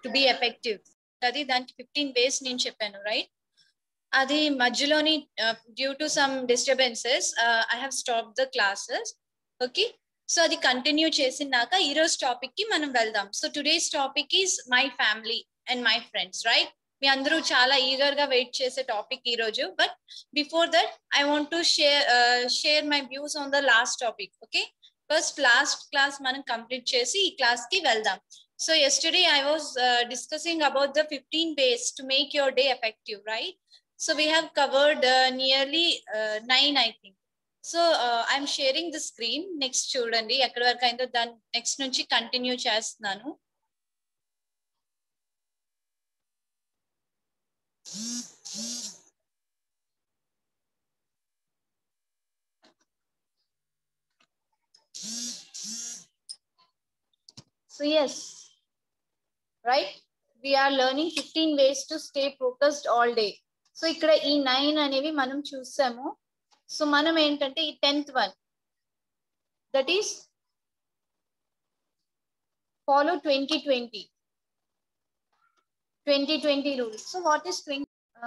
To be effective అది దానికి fifteen వేస్ నేను చెప్పాను రైట్ అది మధ్యలోని due to some disturbances I have stop the classes okay so అది కంటిన్యూ చేసినాక ఈ రోజు టాపిక్ కి మనం వెళ్దాం so today's topic is my family and my friends right మీ అందరూ చాలా ఈగర్ గా వెయిట్ చేసే టాపిక్ ఈ రోజు but before that I want to share share my views on the last topic okay first last class మనం complete చేసి ఈ class కి వెళ్దాం so yesterday I was discussing about the fifteen ways to make your day effective right so we have covered nearly nine I think so I'm sharing the screen next చూడండి ఎక్కడి వరకు అయిందో దాని next నుంచి continue చేస్తున్నాను So yes, right? We are learning 15 ways to stay focused all day. So ఇక్కడ ఈ nine అనేవి మనం చూసాము సో మనం ఏంటంటే ఈ tenth one that is follow twenty twenty twenty twenty rules so what is twenty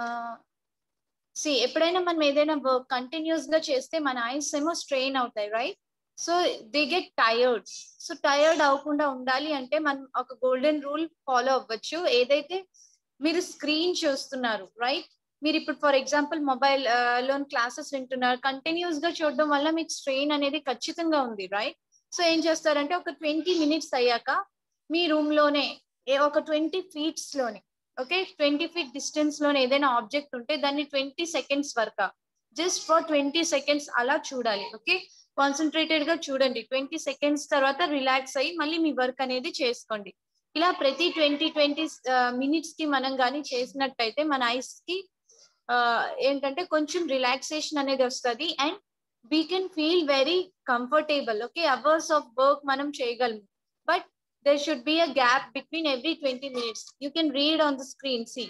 see ఎప్పుడైనా మనం ఏదైనా వర్క్ కంటిన్యూస్ గా చేస్తే మన ఐస్ ఏమో స్ట్రెయిన్ అవుతాయి right so they get tired so tired అవ్వకుండా ఉండాలి అంటే మనం ఒక గోల్డెన్ రూల్ ఫాలో అవ్వచ్చు ఏదైతే మీరు స్క్రీన్ చూస్తున్నారు రైట్ మీరు ఇప్పుడు ఫర్ ఎగ్జాంపుల్ మొబైల్ లోన్ క్లాసెస్ వింటున్నారు కంటిన్యూస్ గా చూడడం వల్ల మీకు స్ట్రెయిన్ అనేది ఖచ్చితంగా ఉంది రైట్ సో ఏం చేస్తారంటే ఒక ట్వంటీ మినిట్స్ అయ్యాక మీ రూమ్ లోనే ఒక ట్వంటీ ఫీట్స్ లోనే ఓకే ట్వంటీ ఫీట్ డిస్టెన్స్ లోనే ఏదైనా ఆబ్జెక్ట్ ఉంటే దాన్ని ట్వంటీ సెకండ్స్ వరకు జస్ట్ ఫర్ ట్వంటీ సెకండ్స్ అలా చూడాలి ఓకే కాన్సన్ట్రేటెడ్ గా చూడండి ట్వంటీ సెకండ్స్ తర్వాత రిలాక్స్ అయ్యి మళ్ళీ మీ వర్క్ అనేది చేసుకోండి ఇలా ప్రతి ట్వంటీ ట్వంటీ మినిట్స్ కి మనం కానీ చేసినట్టయితే మన ఐస్ కి ఏంటంటే కొంచెం రిలాక్సేషన్ అనేది వస్తుంది and we can feel very comfortable okay hours of work మనం చేయగలము but there should be a gap between every 20 minutes. You can read on the screen. See,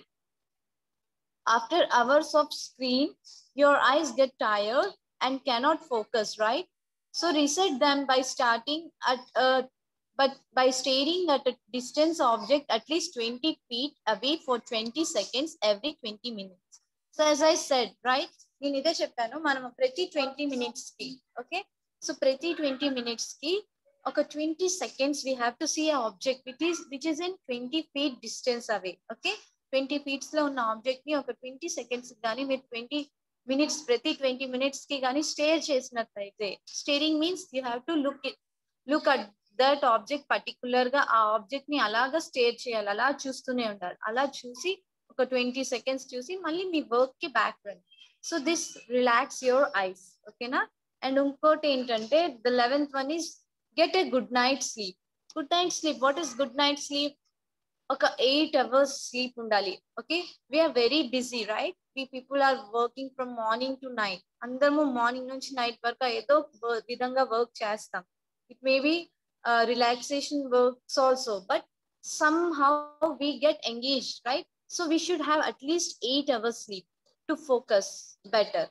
after hours of screen, your eyes get tired and cannot focus, right? So reset them by starting at a, but by staring at a distance object at least 20 feet away for 20 seconds every 20 minutes. So as I said, right? నేను ఇదే చెప్పాను మనం ప్రతి twenty minutes కి okay so ప్రతి twenty minutes కి ఒక twenty seconds we have to see object which is which is in twenty feet distance away okay twenty feets లో ఉన్న ఆబ్జెక్ట్ ని ఒక ట్వంటీ సెకండ్స్ కానీ మీరు ట్వంటీ మినిట్స్ ప్రతి ట్వంటీ మినిట్స్ కి కానీ స్టేర్ చేసినట్లయితే staring means you have to look look at that object particular గా ఆ ఆబ్జెక్ట్ ని అలాగా స్టేర్ చేయాలి అలా చూస్తూనే ఉండాలి అలా చూసి ఒక ట్వంటీ సెకండ్స్ చూసి మళ్ళీ మీ వర్క్ కి బ్యాక్ రండి so this relax your eyes ఓకేనా అండ్ ఇంకోటి ఏంటంటే the eleventh one is get a good night sleep good night sleep what is good night sleep ఒక ఎయిట్ అవర్స్ స్లీప్ ఉండాలి okay we're very busy right we people are working from morning to night అందరము morning నుంచి night వరకు ఏదో విధంగా work చేస్తాం it may be relaxation works also but some how we get engage right so we should have at least eight hours sleep to focus better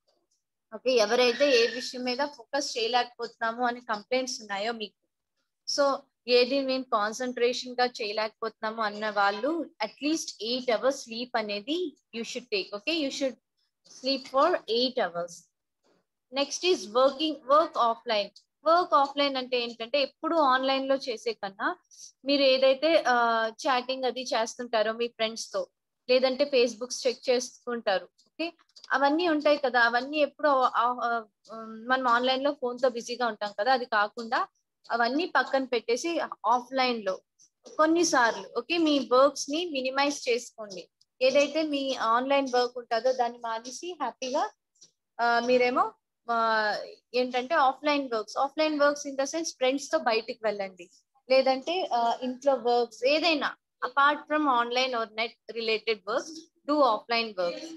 okay ఎవరైతే ఏ విషయం మీద ఫోకస్ చేయలేకపోతున్నాము అని కంప్లైంట్స్ ఉన్నాయో మీకు సో ఏది మేము కాన్సన్ట్రేషన్ గా చేయలేకపోతున్నాము అన్న వాళ్ళు అట్లీస్ట్ ఎయిట్ అవర్స్ స్లీప్ అనేది you should take okay you should sleep for eight hours next is working work offline work offline అంటే ఏంటంటే ఎప్పుడు ఆన్లైన్ లో చేసే కన్నా మీరు ఏదైతే చాటింగ్ అది చేస్తుంటారో మీ ఫ్రెండ్స్ తో లేదంటే ఫేస్బుక్స్ చెక్ చేసుకుంటారు ఓకే అవన్నీ ఉంటాయి కదా అవన్నీ ఎప్పుడు మనం ఆన్లైన్ లో ఫోన్ తో బిజీగా ఉంటాం కదా అది కాకుండా అవన్నీ పక్కన పెట్టేసి ఆఫ్లైన్ లో కొన్నిసార్లు ఓకే మీ వర్క్స్ ని మినిమైజ్ చేసుకోండి ఏదైతే మీ ఆన్లైన్ వర్క్ ఉంటుందో దాన్ని మానేసి హ్యాపీగా మీరేమో ఏంటంటే offline works offline works in the sense friends తో బయటికి వెళ్ళండి లేదంటే ఇంట్లో వర్క్స్ ఏదైనా apart from online or net related works do offline works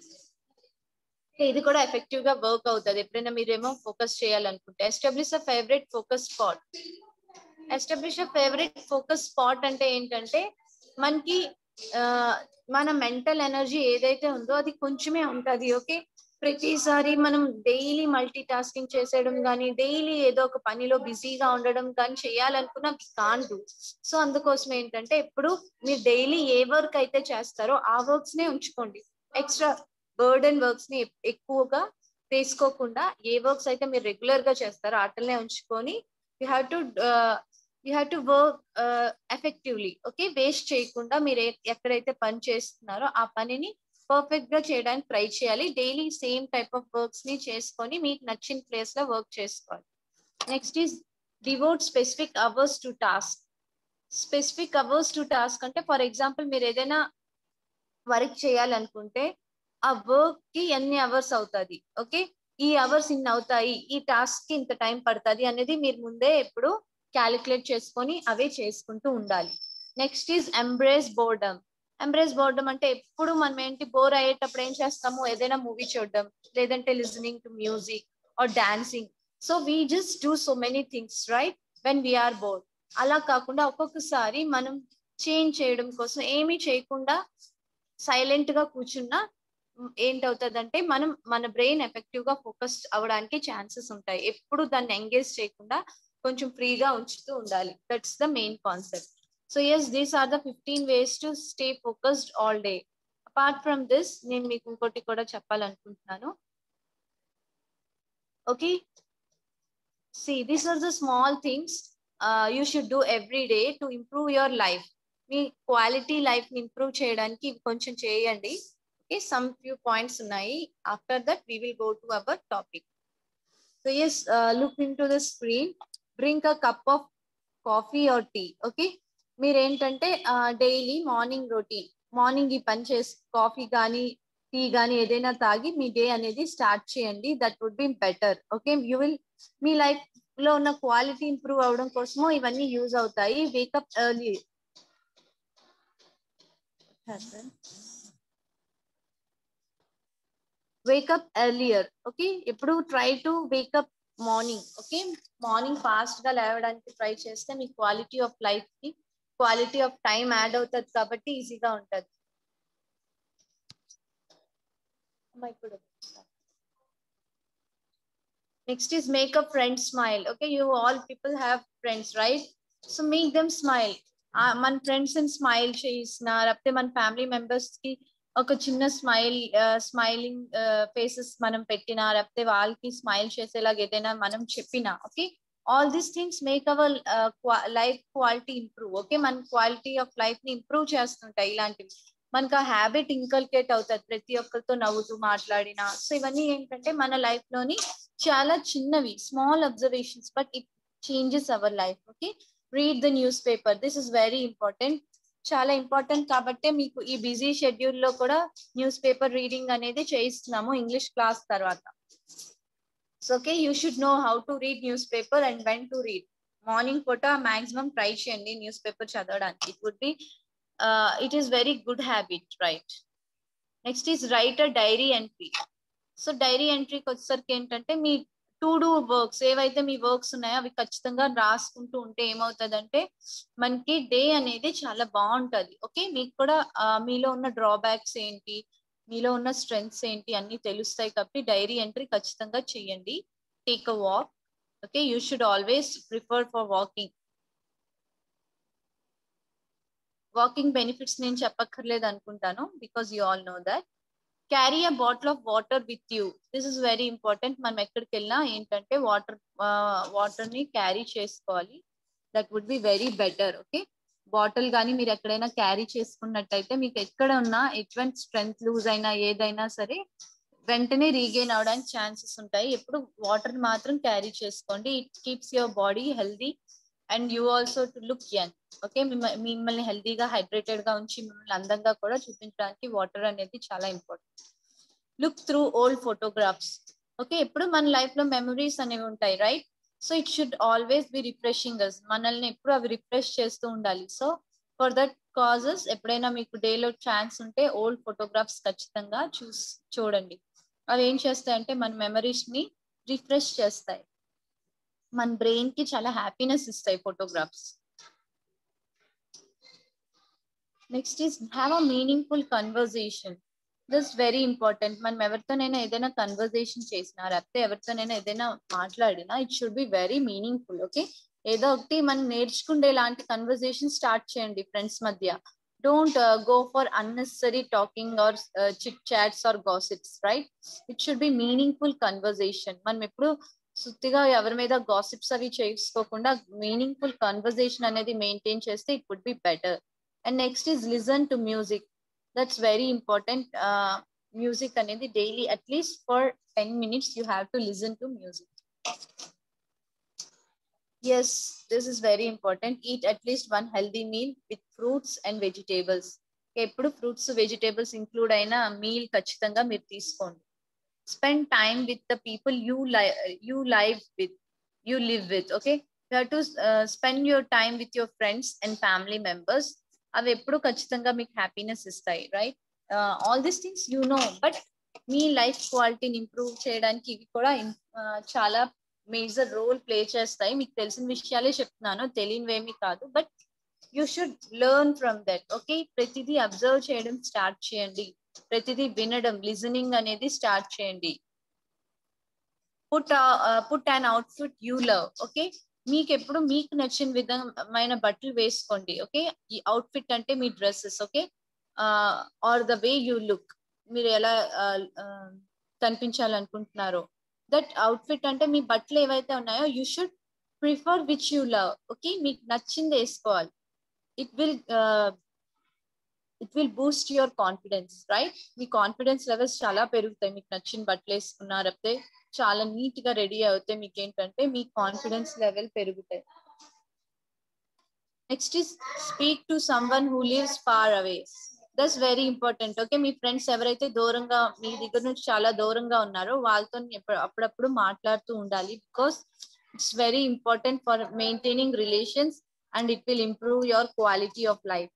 ఇది కూడా ఎఫెక్టివ్ గా వర్క్ అవుతుంది ఎప్పుడైనా మీరేమో ఫోకస్ చేయాలనుకుంటే establish a favourite focus spot establish a favourite focus spot అంటే ఏంటంటే మనకి మన మెంటల్ ఎనర్జీ ఏదైతే ఉందో అది కొంచెమే ఉంటది ఓకే ప్రతిసారి మనం డైలీ మల్టీ టాస్కింగ్ చేసేయడం కానీ డైలీ ఏదో ఒక పనిలో బిజీగా ఉండడం కానీ చేయాలనుకున్నా కాన్ డూ సో అందుకోసం ఏంటంటే ఎప్పుడు మీరు డైలీ ఏ వర్క్ అయితే చేస్తారో ఆ వర్క్స్ నే ఉంచుకోండి ఎక్స్ట్రా బర్డెన్ వర్క్స్ ని ఎక్కువగా వేసుకోకుండా ఏ వర్క్స్ అయితే మీరు రెగ్యులర్ గా చేస్తారో వాటినే ఉంచుకొని you have to you have to work effectively okay waste చేయకుండా మీరు ఎక్కడైతే పని చేస్తున్నారో ఆ పనిని పర్ఫెక్ట్ గా చేయడానికి ట్రై చేయాలి daily same type of works ని చేసుకొని మీకు నచ్చిన ప్లేస్ లో వర్క్ చేసుకోవాలి next is devote specific hours to task specific hours to task అంటే ఫర్ ఎగ్జాంపుల్ మీరు ఏదైనా వర్క్ చేయాలనుకుంటే ఆ వర్క్ కి ఎన్ని అవర్స్ అవుతుంది ఓకే ఈ అవర్స్ ఇన్ని అవుతాయి ఈ టాస్క్ కి ఇంత టైం పడుతుంది అనేది మీరు ముందే ఎప్పుడు క్యాలిక్యులేట్ చేసుకొని అవే చేసుకుంటూ ఉండాలి next is embrace boredom embrace boredom అంటే ఎప్పుడు మనం ఏంటి బోర్ అయ్యేటప్పుడు ఏం చేస్తాము ఏదైనా మూవీ చూడడం లేదంటే listening to music or dancing so we just do so many things right when we're bored అలా కాకుండా ఒక్కొక్కసారి మనం చేంజ్ చేయడం కోసం ఏమీ చేయకుండా సైలెంట్ గా కూర్చున్నా ఏంటవుతుందంటే మనం మన బ్రెయిన్ ఎఫెక్టివ్ గా ఫోకస్ అవ్వడానికి ఛాన్సెస్ ఉంటాయి ఎప్పుడు దాన్ని ఎంగేజ్ చేయకుండా కొంచెం ఫ్రీగా ఉంచుతూ ఉండాలి that's the main concept so yes these are the fifteen ways to stay focused all day apart from this నేను మీకు ఇంకోటి కూడా చెప్పాలనుకుంటున్నాను okay see these are the small things you should do every day to improve your life మీ quality life ని improve చేయడానికి ఇవి కొంచెం చేయండి ఓకే సమ్ ఫ్యూ పాయింట్స్ ఉన్నాయి after that we will go to our topic so yes look into the screen drink a cup of coffee or tea okay మీరు ఏంటంటే daily morning routine morning ఈ పని చేసి coffee కానీ tea కానీ ఏదైనా తాగి మీ డే అనేది స్టార్ట్ చేయండి that would be better okay you will మీ లైఫ్ లో ఉన్న క్వాలిటీ ఇంప్రూవ్ అవడం కోసము ఇవన్నీ యూజ్ అవుతాయి wake up early wake up earlier okay ఎప్పుడు try to wake up morning okay morning fast గా లేవడానికి ట్రై చేస్తే మీ క్వాలిటీ ఆఫ్ లైఫ్ కి క్వాలిటీ ఆఫ్ టైం యాడ్ అవుతుంది కాబట్టి ఈజీగా ఉంటుంది next is make up friend smile okay you all people have friends right so make them smile మన ఫ్రెండ్స్ స్మైల్ చేయిస్తున్నా లేకపోతే మన ఫ్యామిలీ మెంబర్స్ కి ఒక చిన్న స్మైల్ స్మైలింగ్ ఫేసెస్ మనం పెట్టినా లేకపోతే వాళ్ళకి స్మైల్ చేసేలాగా ఏదైనా మనం చెప్పినా okay all these things make our life quality improve okay మన క్వాలిటీ ఆఫ్ లైఫ్ ని ఇంప్రూవ్ చేస్తుంటాయి ఇలాంటివి మనకు ఆ హ్యాబిట్ ఇంకల్కేట్ అవుతుంది ప్రతి ఒక్కరితో నవ్వుతూ మాట్లాడినా సో ఇవన్నీ ఏంటంటే మన లైఫ్ లోని చాలా చిన్నవి small observations but it changes our life okay read the newspaper this is very important చాలా ఇంపార్టెంట్ కాబట్టే మీకు ఈ బిజీ షెడ్యూల్ లో కూడా న్యూస్ పేపర్ రీడింగ్ అనేది చేయిస్తున్నాము ఇంగ్లీష్ క్లాస్ తర్వాత so okay you should know how to read newspaper and when to read morning పూట మాక్సిమం ట్రై చేయండి న్యూస్ పేపర్ చదవడానికి it would be it is very good habit right next is right a diary entry so diary ఎంట్రీకి వచ్చేసరికి ఏంటంటే me to do works ఏవైతే మీ works ఉన్నాయో అవి ఖచ్చితంగా రాసుకుంటూ ఉంటే ఏమవుతుందంటే మనకి డే అనేది చాలా బాగుంటది ఓకే మీకు కూడా మీలో ఉన్న డ్రాబ్యాక్స్ ఏంటి మీలో ఉన్న స్ట్రెంగ్స్ ఏంటి అన్ని తెలుస్తాయి కాబట్టి డైరీ ఎంట్రీ ఖచ్చితంగా చేయండి take a walk okay you should always prefer for walking walking benefits నేను చెప్పక్కర్లేదు అనుకుంటాను because you all know that carry a bottle of water with you this is very important మనం ఎక్కడికి వెళ్ళినా ఏంటంటే వాటర్ వాటర్ ని క్యారీ చేసుకోవాలి that would be very better okay bottle కానీ మీరు ఎక్కడైనా క్యారీ చేసుకున్నట్టయితే మీకు ఎక్కడ ఉన్నా ఎటువంటి స్ట్రెంగ్త్ లూజ్ అయినా ఏదైనా సరే వెంటనే రీగెయిన్ అవడానికి ఛాన్సెస్ ఉంటాయి ఎప్పుడు వాటర్ మాత్రం క్యారీ చేసుకోండి it keeps your body healthy and you also to look young okay మిమ్మల్ని హెల్దీగా హైడ్రేటెడ్ గా ఉంచి మిమ్మల్ని అందంగా కూడా చూపించడానికి వాటర్ అనేది చాలా important look through old photographs okay ఎప్పుడు మన లైఫ్ లో మెమరీస్ అనేవి ఉంటాయి right so it should always be refreshing as మనల్ని ఎప్పుడు అవి రిఫ్రెష్ చేస్తూ ఉండాలి సో ఫర్ దట్ కాజెస్ ఎప్పుడైనా మీకు డేలో ఛాన్స్ ఉంటే ఓల్డ్ ఫోటోగ్రాఫ్స్ ఖచ్చితంగా చూస్ చూడండి అవి ఏం చేస్తాయంటే మన మెమరీస్ ని రిఫ్రెష్ చేస్తాయి మన బ్రెయిన్ కి చాలా హ్యాపీనెస్ ఇస్తాయి photographs next is have a meaningful conversation this very important మనం ఎవరితోనైనా ఏదైనా కన్వర్జేషన్ చేసినా లేకపోతే ఎవరితోనైనా ఏదైనా మాట్లాడినా it should be very meaningful okay ఏదో ఒకటి మనం నేర్చుకుండే లాంటి కన్వర్జేషన్ స్టార్ట్ చేయండి ఫ్రెండ్స్ మధ్య don't go for unnecessary talking or chit chats or gossips right it should be meaningful conversation మనం ఎప్పుడు సుత్తిగా ఎవరి మీద గాసిప్స్ అవి చేసుకోకుండా మీనింగ్ఫుల్ కన్వర్జేషన్ అనేది మెయింటైన్ చేస్తే it would be better and next is listen to music that's very important music అనేది daily at least for ten minutes you have to listen to music yes this is very important eat at least one healthy meal with fruits and vegetables ఎప్పుడు fruits vegetables include అయిన meal ఖచ్చితంగా మీరు తీసుకోండి spend time with the people you lie you live with you live with okay you have to spend your time with your friends and family members అవి ఎప్పుడు ఖచ్చితంగా మీకు happiness ఇస్తాయి right all these things you know but మీ life క్వాలిటీని improve చేయడానికి ఇవి కూడా చాలా మేజర్ రోల్ ప్లే చేస్తాయి మీకు తెలిసిన విషయాలే చెప్తున్నాను తెలియనివేమి కాదు but you should learn from that okay ప్రతిదీ అబ్జర్వ్ చేయడం స్టార్ట్ చేయండి ప్రతిదీ వినడం లిజనింగ్ అనేది స్టార్ట్ చేయండి put put and outfit you love okay మీకు ఎప్పుడు మీకు నచ్చిన విధమైన బట్టలు వేసుకోండి ఓకే ఈ అవుట్ఫిట్ అంటే మీ dresses okay or the way you look మీరు ఎలా కనిపించాలనుకుంటున్నారో దట్ అవుట్ఫిట్ అంటే మీ బట్టలు ఏవైతే ఉన్నాయో you should prefer which you love okay మీకు నచ్చింది వేసుకోవాలి it will it will boost your confidence right మీ కాన్ఫిడెన్స్ లెవెల్స్ చాలా పెరుగుతాయి మీకు నచ్చిన బట్టలు వేసుకున్నారైతే చాలా నీట్ గా రెడీ అవుతే మీకు ఏంటంటే మీ కాన్ఫిడెన్స్ లెవెల్ పెరుగుతాయి next is speak to someone who lives far away that's very important okay మీ ఫ్రెండ్స్ ఎవరైతే దూరంగా మీ దగ్గర నుంచి చాలా దూరంగా ఉన్నారో వాళ్ళతో అప్పుడప్పుడు మాట్లాడుతూ ఉండాలి because it's very important for maintaining relations and it will improve your quality of life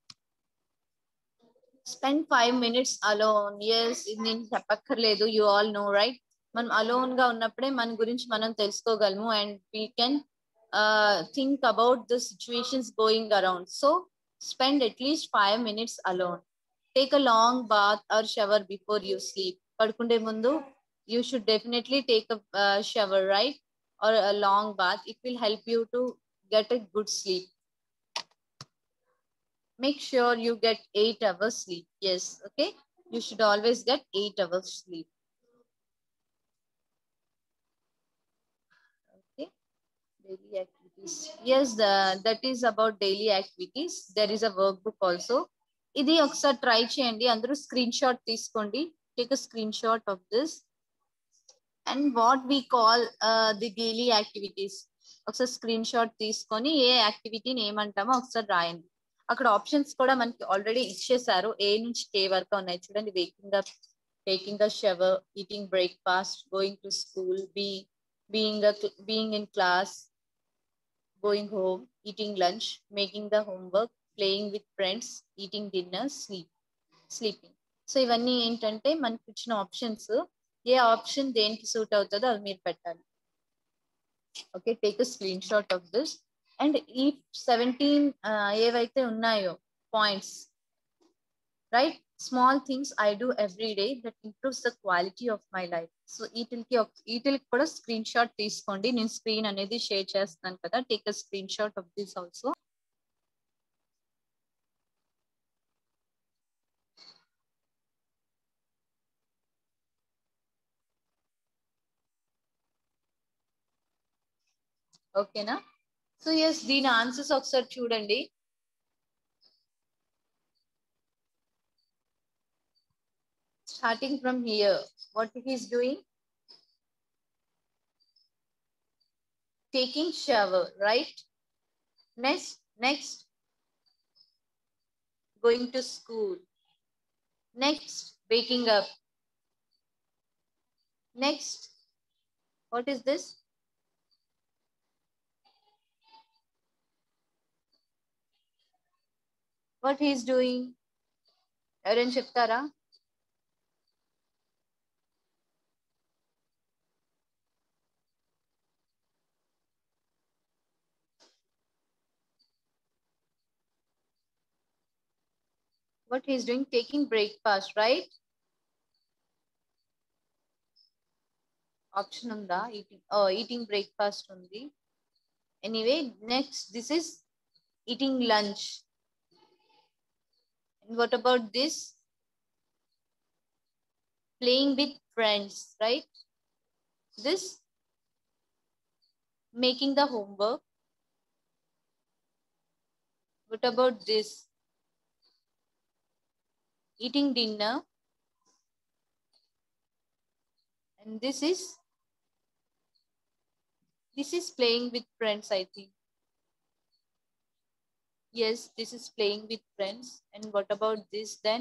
spend five minutes alone yes ఇది నేను చెప్పక్కర్లేదు యూ ఆల్ నో రైట్ మనం అలోన్ గా ఉన్నప్పుడే మన గురించి మనం తెలుసుకోగలము and we can think about the situations going around so spend at least five minutes alone take a long bath or shower before you sleep పడుకుండే ముందు you should definitely take a shower right or a long bath it will help you to get a good sleep make sure you get eight hours sleep. Yes, okay. You should always get eight hours sleep. Okay. Daily activities. Yes, the, that is about daily activities. There is a workbook also. ఇది ఒకసారి try చేయండి అందరూ screenshot తీసుకోండి take a screenshot of this and what we call the daily activities ఒకసారి screenshot తీసుకొని ఏ యాక్టివిటీని ఏమంటామో ఒకసారి రాయండి అక్కడ ఆప్షన్స్ కూడా మనకి ఆల్రెడీ ఇచ్చేసారు ఏ నుంచి కే వరకు ఉన్నాయి చూడండి waking up taking a shower eating breakfast going to school be being being in class going home eating lunch making the homework playing with friends eating dinner sleep sleeping so ఇవన్నీ ఏంటంటే మనకి ఇచ్చిన options ఏ option దేనికి suit అవుతుందో అవి మీరు పెట్టాలి okay take a screenshot of this and ఈ సెవెంటీన్ ఏవైతే ఉన్నాయో points right small things I do every day that improves the quality of my life so వీటికి వీటికి కూడా స్క్రీన్ షాట్ తీసుకోండి నేను స్క్రీన్ అనేది షేర్ చేస్తాను కదా take a screenshot of this also ఓకేనా సో ఎస్ దీని ఆన్సర్స్ ఒకసారి చూడండి starting from here what he is doing taking shower right next next going to school next waking up next what is this what he is doing ఎవరైనా చెప్తారా what he's doing taking breakfast right option ఉందా eating eating breakfast ఉంది anyway next this is eating lunch what about this playing with friends right this making the homework what about this eating dinner and this is this is playing with friends i think yes this is playing with friends and what about this then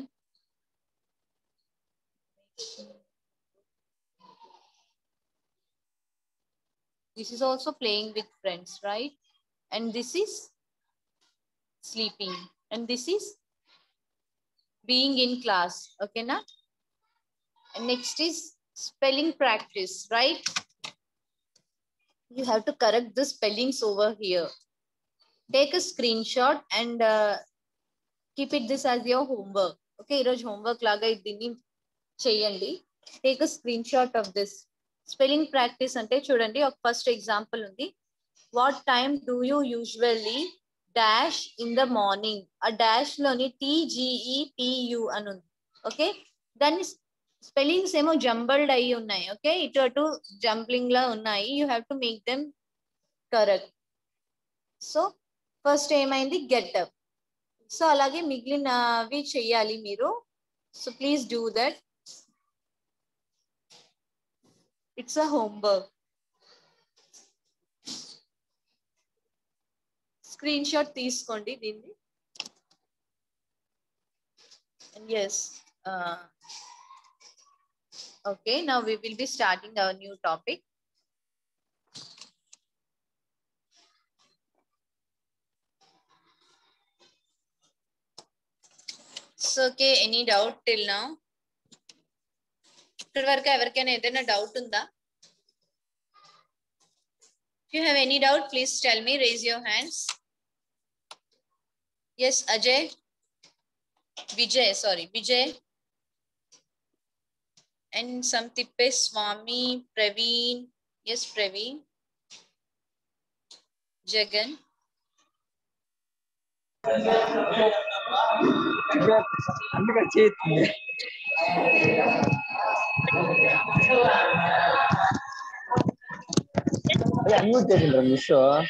this is also playing with friends right and this is sleeping and this is being in class okay na and next is spelling practice right you have to correct the spellings over here take a screenshot and uh, keep it this as your homework okay ఈరోజు homework లాగా దీన్ని చేయండి take a screenshot of this spelling practice అంటే చూడండి ఒక first example ఉంది what time do you usually dash in the morning ఆ dash లోని టీజీఈ పియు అని ఉంది ఓకే దాన్ని స్పెల్లింగ్స్ ఏమో జంబల్డ్ అయ్యి ఉన్నాయి ఓకే ఇటు అటు జంప్లింగ్ లా ఉన్నాయి you have to make them correct so first ఏమైంది గెటప్ సో అలాగే మిగిలినవి చెయ్యాలి మీరు so please do that it's a homework screenshot తీసుకోండి దీన్ని yes okay now we will be starting our new topic so okay any doubt till నా ఇక్కడి వరకు ఎవరికైనా ఏదైనా డౌట్ ఉందా If you have any doubt, please tell me. Raise your hands. Yes, Ajay. Vijay, sorry, Vijay. And some Tippe Swami, Praveen. Yes, Praveen. Jagan. అందుకే చేస్తుంది unmute చేసిండ్రా miss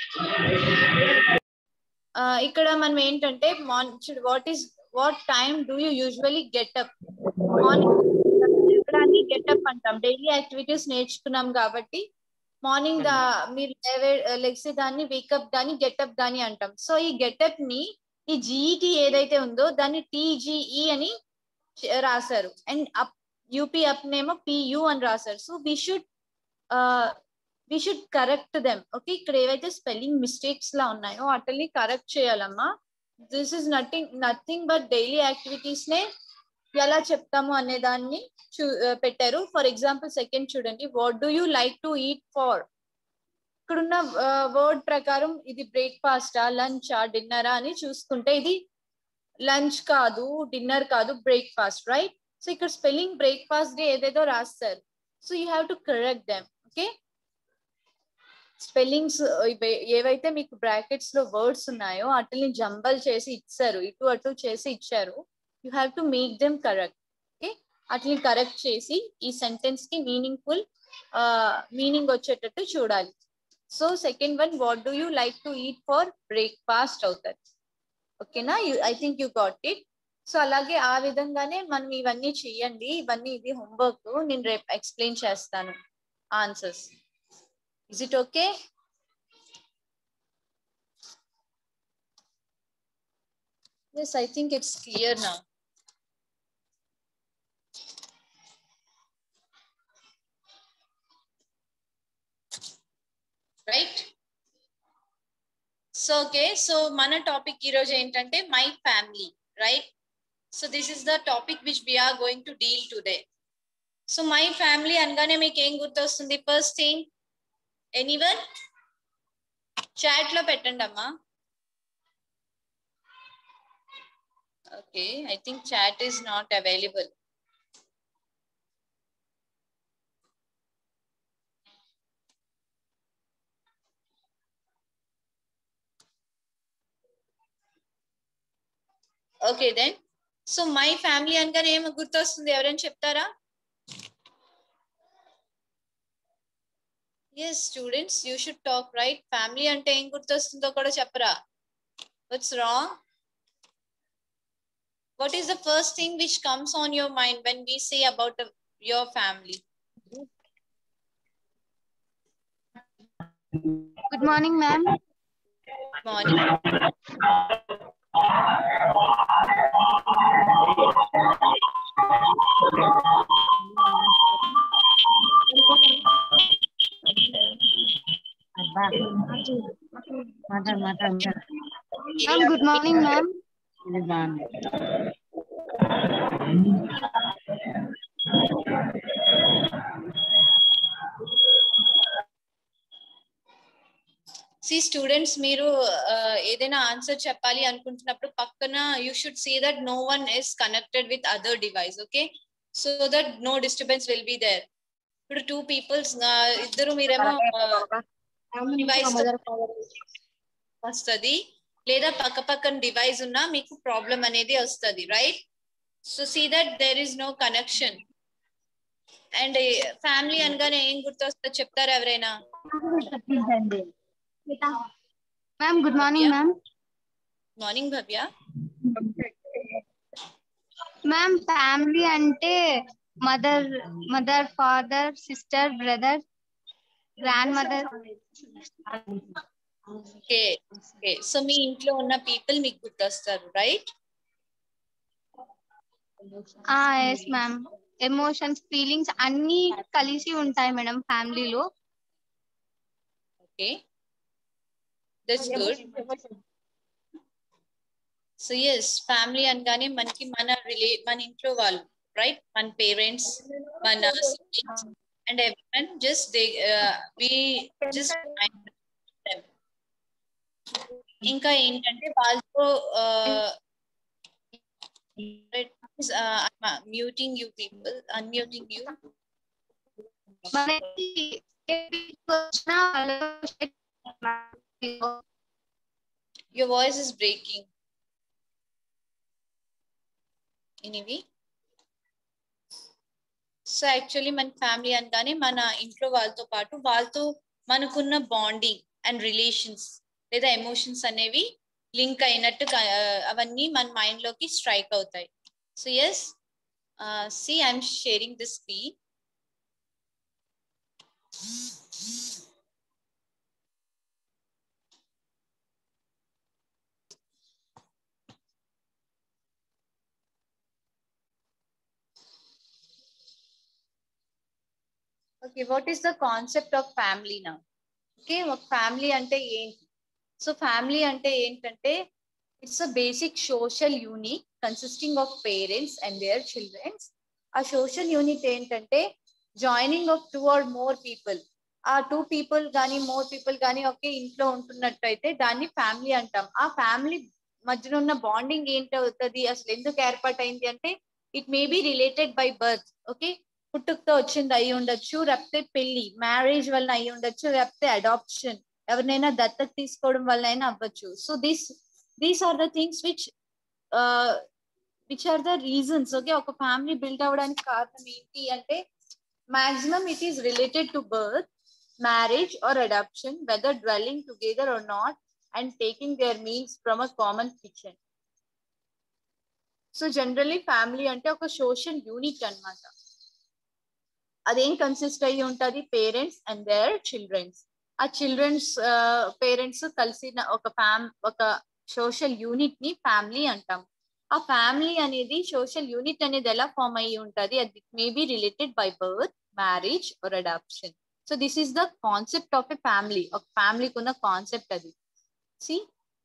Uh, ఇక్కడ మనం ఏంటంటే morning what is what time do you usually get up morning లేవడాన్ని get up అంటాం daily activities నేర్చుకున్నాం కాబట్టి మార్నింగ్ దా మీరు లెగ్స్ దాన్ని వేకప్ గాని గెటప్ గాని అంటాం సో ఈ గెటప్ ని ఈ జీఈటి ఏదైతే ఉందో దాన్ని టీజీఈ అని చ- రాశారు అండ్ అప్ యూపీ అప్ నేమో పియు అని రాశారు so we should we should correct them okay ఇక్కడ ఏవైతే స్పెల్లింగ్ మిస్టేక్స్ లా ఉన్నాయో వాటిని కరెక్ట్ చేయాలమ్మా this is nothing nothing but daily activities నే ఎలా చెప్తాము అనే దాన్ని చూ పెట్టారు ఫర్ ఎగ్జాంపుల్ సెకండ్ చూడండి what do you like to eat far ఇక్కడున్న వర్డ్ ప్రకారం ఇది బ్రేక్ఫాస్టా లంచా డిన్నరా అని చూసుకుంటే ఇది లంచ్ కాదు డిన్నర్ కాదు బ్రేక్ఫాస్ట్ రైట్ సో ఇక్కడ స్పెల్లింగ్ బ్రేక్ఫాస్ట్ డే ఏదేదో రాస్తారు so you have to correct them okay spellings ఏవైతే మీకు బ్రాకెట్స్ లో వర్డ్స్ ఉన్నాయో వాటిని జంబల్ చేసి ఇచ్చారు ఇటు అటు చేసి ఇచ్చారు you have to make them correct okay వాటిని కరెక్ట్ చేసి ఈ సెంటెన్స్ కి మీనింగ్ఫుల్ మీనింగ్ వచ్చేటట్టు చూడాలి so second one what do you like to eat for breakfast అవుతుంది ఓకేనా I think you got it so అలాగే ఆ విధంగానే మనం ఇవన్నీ చెయ్యండి ఇవన్నీ ఇది హోంవర్క్ నేను రేపు ఎక్స్ప్లెయిన్ చేస్తాను answers Is it okay? Yes, I think it's clear now. Right? So okay so మన టాపిక్ ఈరోజు ఏంటంటే my family right so this is the topic which we are going to deal today so my family అనగానే మీకు ఏం గుర్తొస్తుంది first thing anyone chat లో పెట్టండి అమ్మా okay I think chat is not available okay then so my family అనగానే ఏమి గుర్తొస్తుంది ఎవరైనా చెప్తారా yes students you should talk right family అంటే ఏం గుర్తొస్తుందో కూడా చెప్పరా what's wrong what is the first thing which comes on your mind when we say about the, your family Good morning, ma'am. morning Ma'am, good morning, ma'am. See students మీరు ఆ, ఏదైనా answer చెప్పాలి అనుకుంటున్నప్పుడు పక్కన you should see that no one is connected with other device okay so that no disturbance will be there ఇప్పుడు two peoples ఇద్దరు మీరేమో device వస్తుంది లేదా పక్క పక్కన డివైస్ ఉన్నా మీకు ప్రాబ్లం అనేది వస్తుంది right so see that there is no connection and family అనగానే ఏం గుర్తొస్తుందో చెప్తారా ఎవరైనా Ma'am, good morning, ma'am. Morning Bhavya Ma'am, family అంటే mother mother father sister brother grandmother okay okay so మీ ఇంట్లో ఉన్న పీపుల్ మీకు గుర్తొస్తారు right yes ma'am emotions feelings అన్ని కలిసి ఉంటాయి మేడం ఫ్యామిలీలో okay that's good so yes family అనగానే మనకి మన రిలే మన ఇంట్లో వాళ్ళు రైట్ మన పేరెంట్స్ మన and everyone just they we just ఇంకా ఏంటంటే వాళ్ళతో muting you people unmuting you మనకి ఏ feelings వచ్చినా వాళ్ళతో your voice is breaking anyway so actually మన ఫ్యామిలీ అనగానే మన ఇంట్లో వాళ్ళతో పాటు వాళ్ళతో మనకున్న బాండింగ్ అండ్ రిలేషన్స్ లేదా ఎమోషన్స్ అనేవి లింక్ అయినట్టు క- అవన్నీ మన మైండ్ లోకి స్ట్రైక్ అవుతాయి so yes see I'm sharing this screen okay what is the concept of family నా ఓకే ఒక ఫ్యామిలీ అంటే ఏంటి సో ఫ్యామిలీ అంటే ఏంటంటే it's a basic social unit consisting of parents and their children's uh social unit ఏంటంటే joining of two or more people uh two people కానీ more people కానీ ఒకే ఇంట్లో ఉంటున్నట్టయితే దాన్ని ఫ్యామిలీ అంటాం ఆ ఫ్యామిలీ మధ్యన ఉన్న బాండింగ్ ఏంటి అవుతుంది అసలు ఎందుకు ఏర్పాటైంది అంటే it may be related by birth okay పుట్టుకతో వచ్చింది అయి ఉండొచ్చు లేకపోతే పెళ్లి మ్యారేజ్ వల్ల అయి ఉండొచ్చు లేకపోతే అడాప్షన్ ఎవరినైనా దత్తత తీసుకోవడం వల్ల అయినా అవ్వచ్చు so this these are the things which which are the reasons okay ఒక ఫ్యామిలీ బిల్డ్ అవ్వడానికి కారణం ఏంటి అంటే maximum it is related to birth marriage or adoption whether dwelling together or not and taking their meals from a common kitchen so generally family అంటే ఒక social unit అన్నమాట అదేం consist అయ్యి ఉంటది parents and their children's uh childrens parents కలిసిన ఒక ఫ్యామ్ ఒక సోషల్ యూనిట్ ని ఫ్యామిలీ అంటాం ఆ ఫ్యామిలీ అనేది సోషల్ యూనిట్ అనేది ఎలా ఫామ్ అయ్యి ఉంటది అది may be related by birth marriage or adoption so this is the concept of a family ఒక ఫ్యామిలీకి ఉన్న కాన్సెప్ట్ అది సి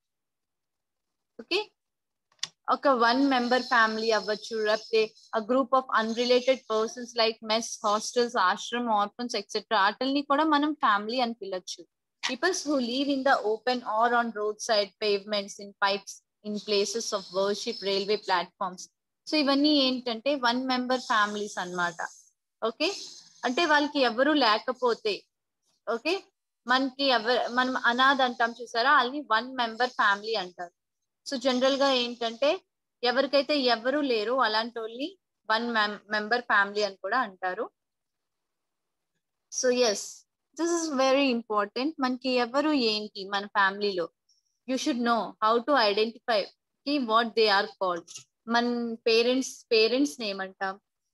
ఓకే ఒక వన్ మెంబర్ ఫ్యామిలీ అవ్వచ్చు లేకపోతే a group of unrelated persons like mess, hostels, ashram, orphans, etc. వాటిల్ని కూడా మనం ఫ్యామిలీ అని పిలవచ్చు peoples who live in the open or on road side pavements in pipes in places of worship railway platforms so ఇవన్నీ ఏంటంటే one member families అన్నమాట okay అంటే వాళ్ళకి ఎవరు లేకపోతే ఓకే మనకి ఎవరు మనం అనాథ అంటాం చూసారా వాళ్ళని వన్ మెంబర్ ఫ్యామిలీ అంటారు సో జనరల్ గా ఏంటంటే ఎవరికైతే ఎవరు లేరు అలాంటి వాళ్ళని వన్ మెంబర్ ఫ్యామిలీ అని కూడా అంటారు so yes this is very important మనకి ఎవరు ఏంటి మన ఫ్యామిలీలో you should know how to identify కి వాట్ దే ఆర్ కాల్డ్ మన పేరెంట్స్ పేరెంట్స్ ఏమంటాం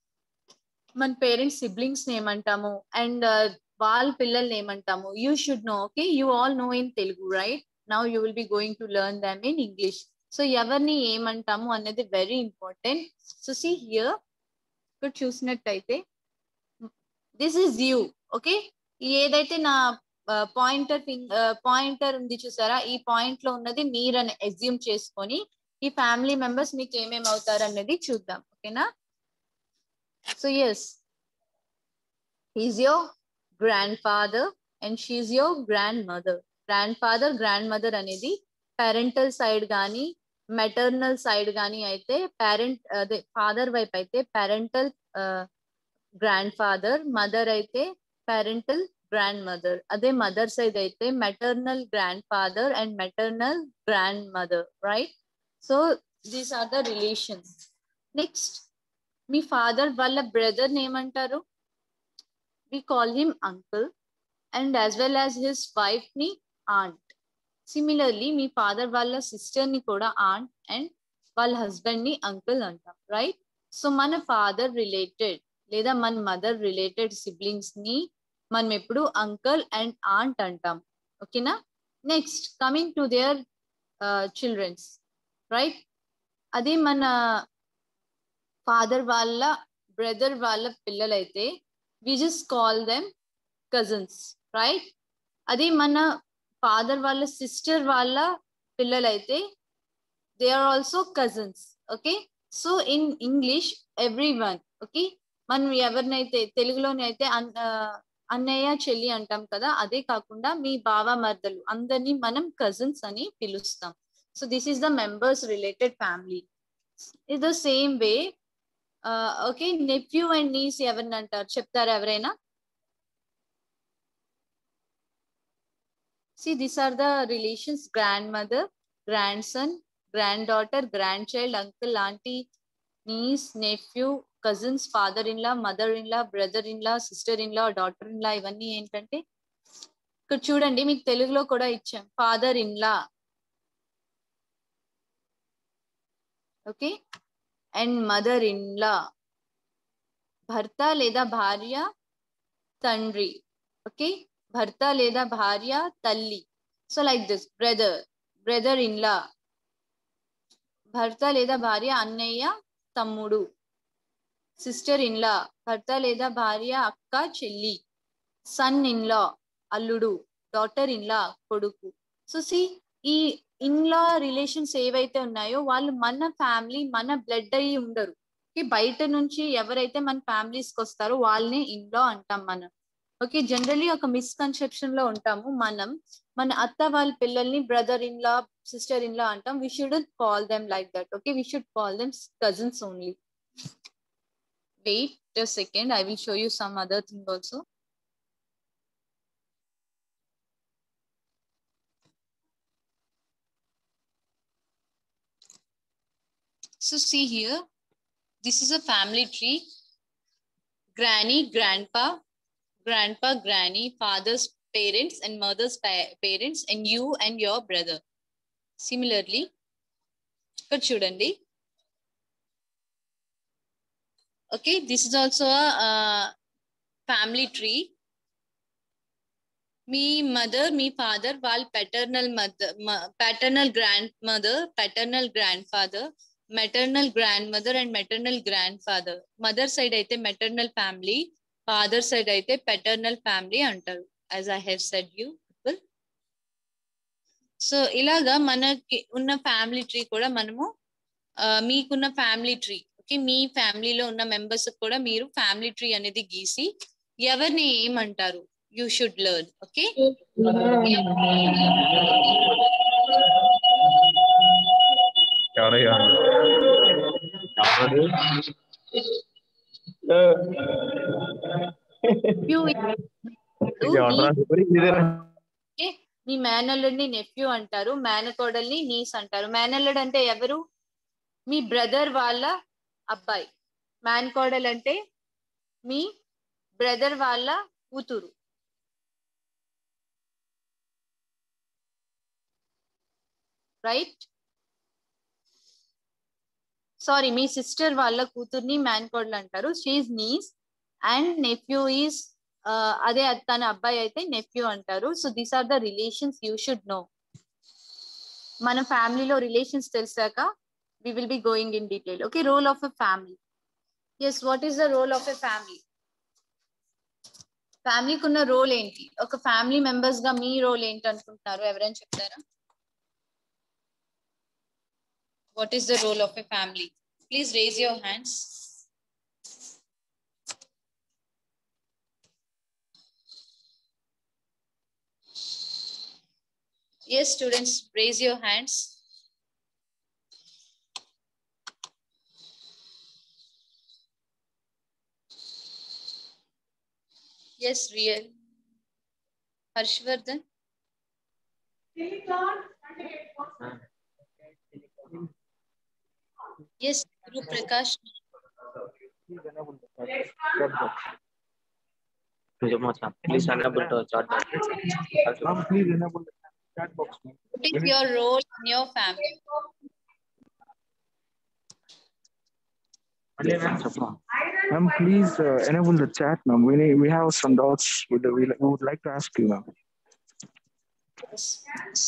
మన పేరెంట్స్ సిబ్లింగ్స్ ఏమంటాము అండ్ వాళ్ళ పిల్లల్ని ఏమంటాము you should know okay you all know in Telugu right now you will be going to learn them in English so ఎవరిని ఏమంటాము అనేది very important so see here ఇక్కడ చూసినట్టయితే దిస్ ఈజ్ యూ ఓకే ఏదైతే నా పాయింటర్ పాయింటర్ ఉంది చూసారా ఈ పాయింట్ లో ఉన్నది మీరని ఎజ్యూమ్ చేసుకొని ఈ ఫ్యామిలీ మెంబర్స్ మీకు ఏమేమి అవుతారు అనేది చూద్దాం ఓకేనా so yes is your grandfather and she your grandmother grandfather grandmother అనేది పేరెంటల్ సైడ్ కానీ మెటర్నల్ సైడ్ కానీ అయితే పేరెంట్ అదే ఫాదర్ వైపు అయితే పేరెంటల్ గ్రాండ్ ఫాదర్ మదర్ అయితే పేరెంటల్ గ్రాండ్ మదర్ అదే మదర్ సైడ్ అయితే maternal grandfather and maternal grandmother right so these are the relations next మీ ఫాదర్ వాళ్ళ బ్రదర్ ఏమంటారు we call him uncle and as well as his wife ని aunt similarly మీ father వాళ్ళ sister ని కూడా aunt and వాళ్ళ husband ని అంకుల్ అంటాం రైట్ సో మన ఫాదర్ రిలేటెడ్ లేదా మన మదర్ రిలేటెడ్ సిబ్లింగ్స్ ని మనం ఎప్పుడు అంకల్ అండ్ ఆంట్ అంటాం ఓకేనా next coming to their childrens right అదే మన ఫాదర్ వాళ్ళ బ్రదర్ వాళ్ళ పిల్లలైతే we just call them cousins right అదే మన ఫాదర్ వాళ్ళ సిస్టర్ వాళ్ళ పిల్లలైతే they are also cousins okay so in English everyone okay మనం ఎవరినైతే తెలుగులోనే అయితే అన్నయ్య చెల్లి అంటాం కదా అదే కాకుండా మీ బావ మర్దలు అందరినీ మనం కజిన్స్ అని పిలుస్తాం so this is the members related family is the same way okay nephew and niece ఎవరిని అంటారు చెప్తారా ఎవరైనా See, these are the relations grandmother, grandson, granddaughter, grandchild, uncle, auntie, niece, nephew, cousins, father in law, mother in law, brother in law, sister in law, daughter in law ఇవన్నీ ఏంటంటే ఇక్కడ చూడండి మీకు తెలుగులో కూడా ఇచ్చాం father in law okay and mother in law భర్త లేదా భార్య తండ్రి ఓకే భర్త లేదా భార్య తల్లి so like this brother brother in law భర్త లేదా భార్య అన్నయ్య తమ్ముడు సిస్టర్ ఇన్ లా భర్త లేదా భార్య అక్క చెల్లి సన్ ఇన్ లా అల్లుడు డాటర్ ఇన్ లా కొడుకు సో సి ఈ ఇన్ లా రిలేషన్స్ ఏవైతే ఉన్నాయో వాళ్ళు మన ఫ్యామిలీ మన బ్లడ్ అయ్యి ఉండరు బయట నుంచి ఎవరైతే మన ఫ్యామిలీస్ కి వస్తారో వాళ్ళని ఇన్ లా అంటాం మనం ఓకే జనరలీ ఒక మిస్కన్సెప్షన్ లో ఉంటాము మనం మన అత్త వాళ్ళ పిల్లల్ని brother in law sister in law అంటాం we should call them like that okay we should call them cousins only wait just second I will show you some other thing also So see here, this is a family tree. Granny, grandpa, grandpa, granny, father's parents and mother's pa parents and you and your brother. Similarly, ఇక్కడ చూడండి okay this is also a uh, family tree మీ mother మీ father వాళ్ళ paternal mother paternal grandmother paternal grandfather maternal grandmother and maternal grandfather mother side అయితే maternal family father side అయితే paternal family అంటారు as I have said you people so ఇలాగా మనకి ఉన్న family tree కూడా మనము మీకున్న family tree okay మీ ఫ్యామిలీలో ఉన్న మెంబర్స్ కూడా మీరు ఫ్యామిలీ ట్రీ అనేది గీసి ఎవరిని ఏమంటారు యూ షుడ్ లెర్న్ ఓకే ఎవరయ్యా ఎవరు ఎవరా ఇదేనా ఓకే మీ మేనల్లుడిని నెఫ్యూ అంటారు మేనకోడల్ని నీస్ అంటారు మేనల్లుడు అంటే ఎవరు మీ బ్రదర్ వాళ్ళ అబ్బాయి మ్యాన్ కోడల్ అంటే మీ బ్రదర్ వాళ్ళ కూతురు రైట్ సారీ మీ సిస్టర్ వాళ్ళ కూతుర్ని మ్యాన్ కోడల్ అంటారు she niece and nephew is అదే తన అబ్బాయి అయితే నెఫ్యూ అంటారు so these are the relations you should know మన ఫ్యామిలీలో రిలేషన్స్ తెలిసాక we will be going in detail okay role of a family yes what is the role of a family ఫ్యామిలీకి ఉన్న రోల్ ఏంటి ఒక ఫ్యామిలీ మెంబర్స్ గా మీ role ఏంటి అనుకుంటున్నారు ఎవరైనా చెప్తారా what is the role of a family please raise your hands Yes, students, raise your hands. Yes, real. Harshvardhan. Yes, Guru Prakash. Please enable to chat box. Ma'am, please enable the chat box. ma'am. What is your role in your family? Ma'am, please uh, enable the chat, ma'am. We need, we have some doubts. With the, we we would like to ask you, ma'am. Yes.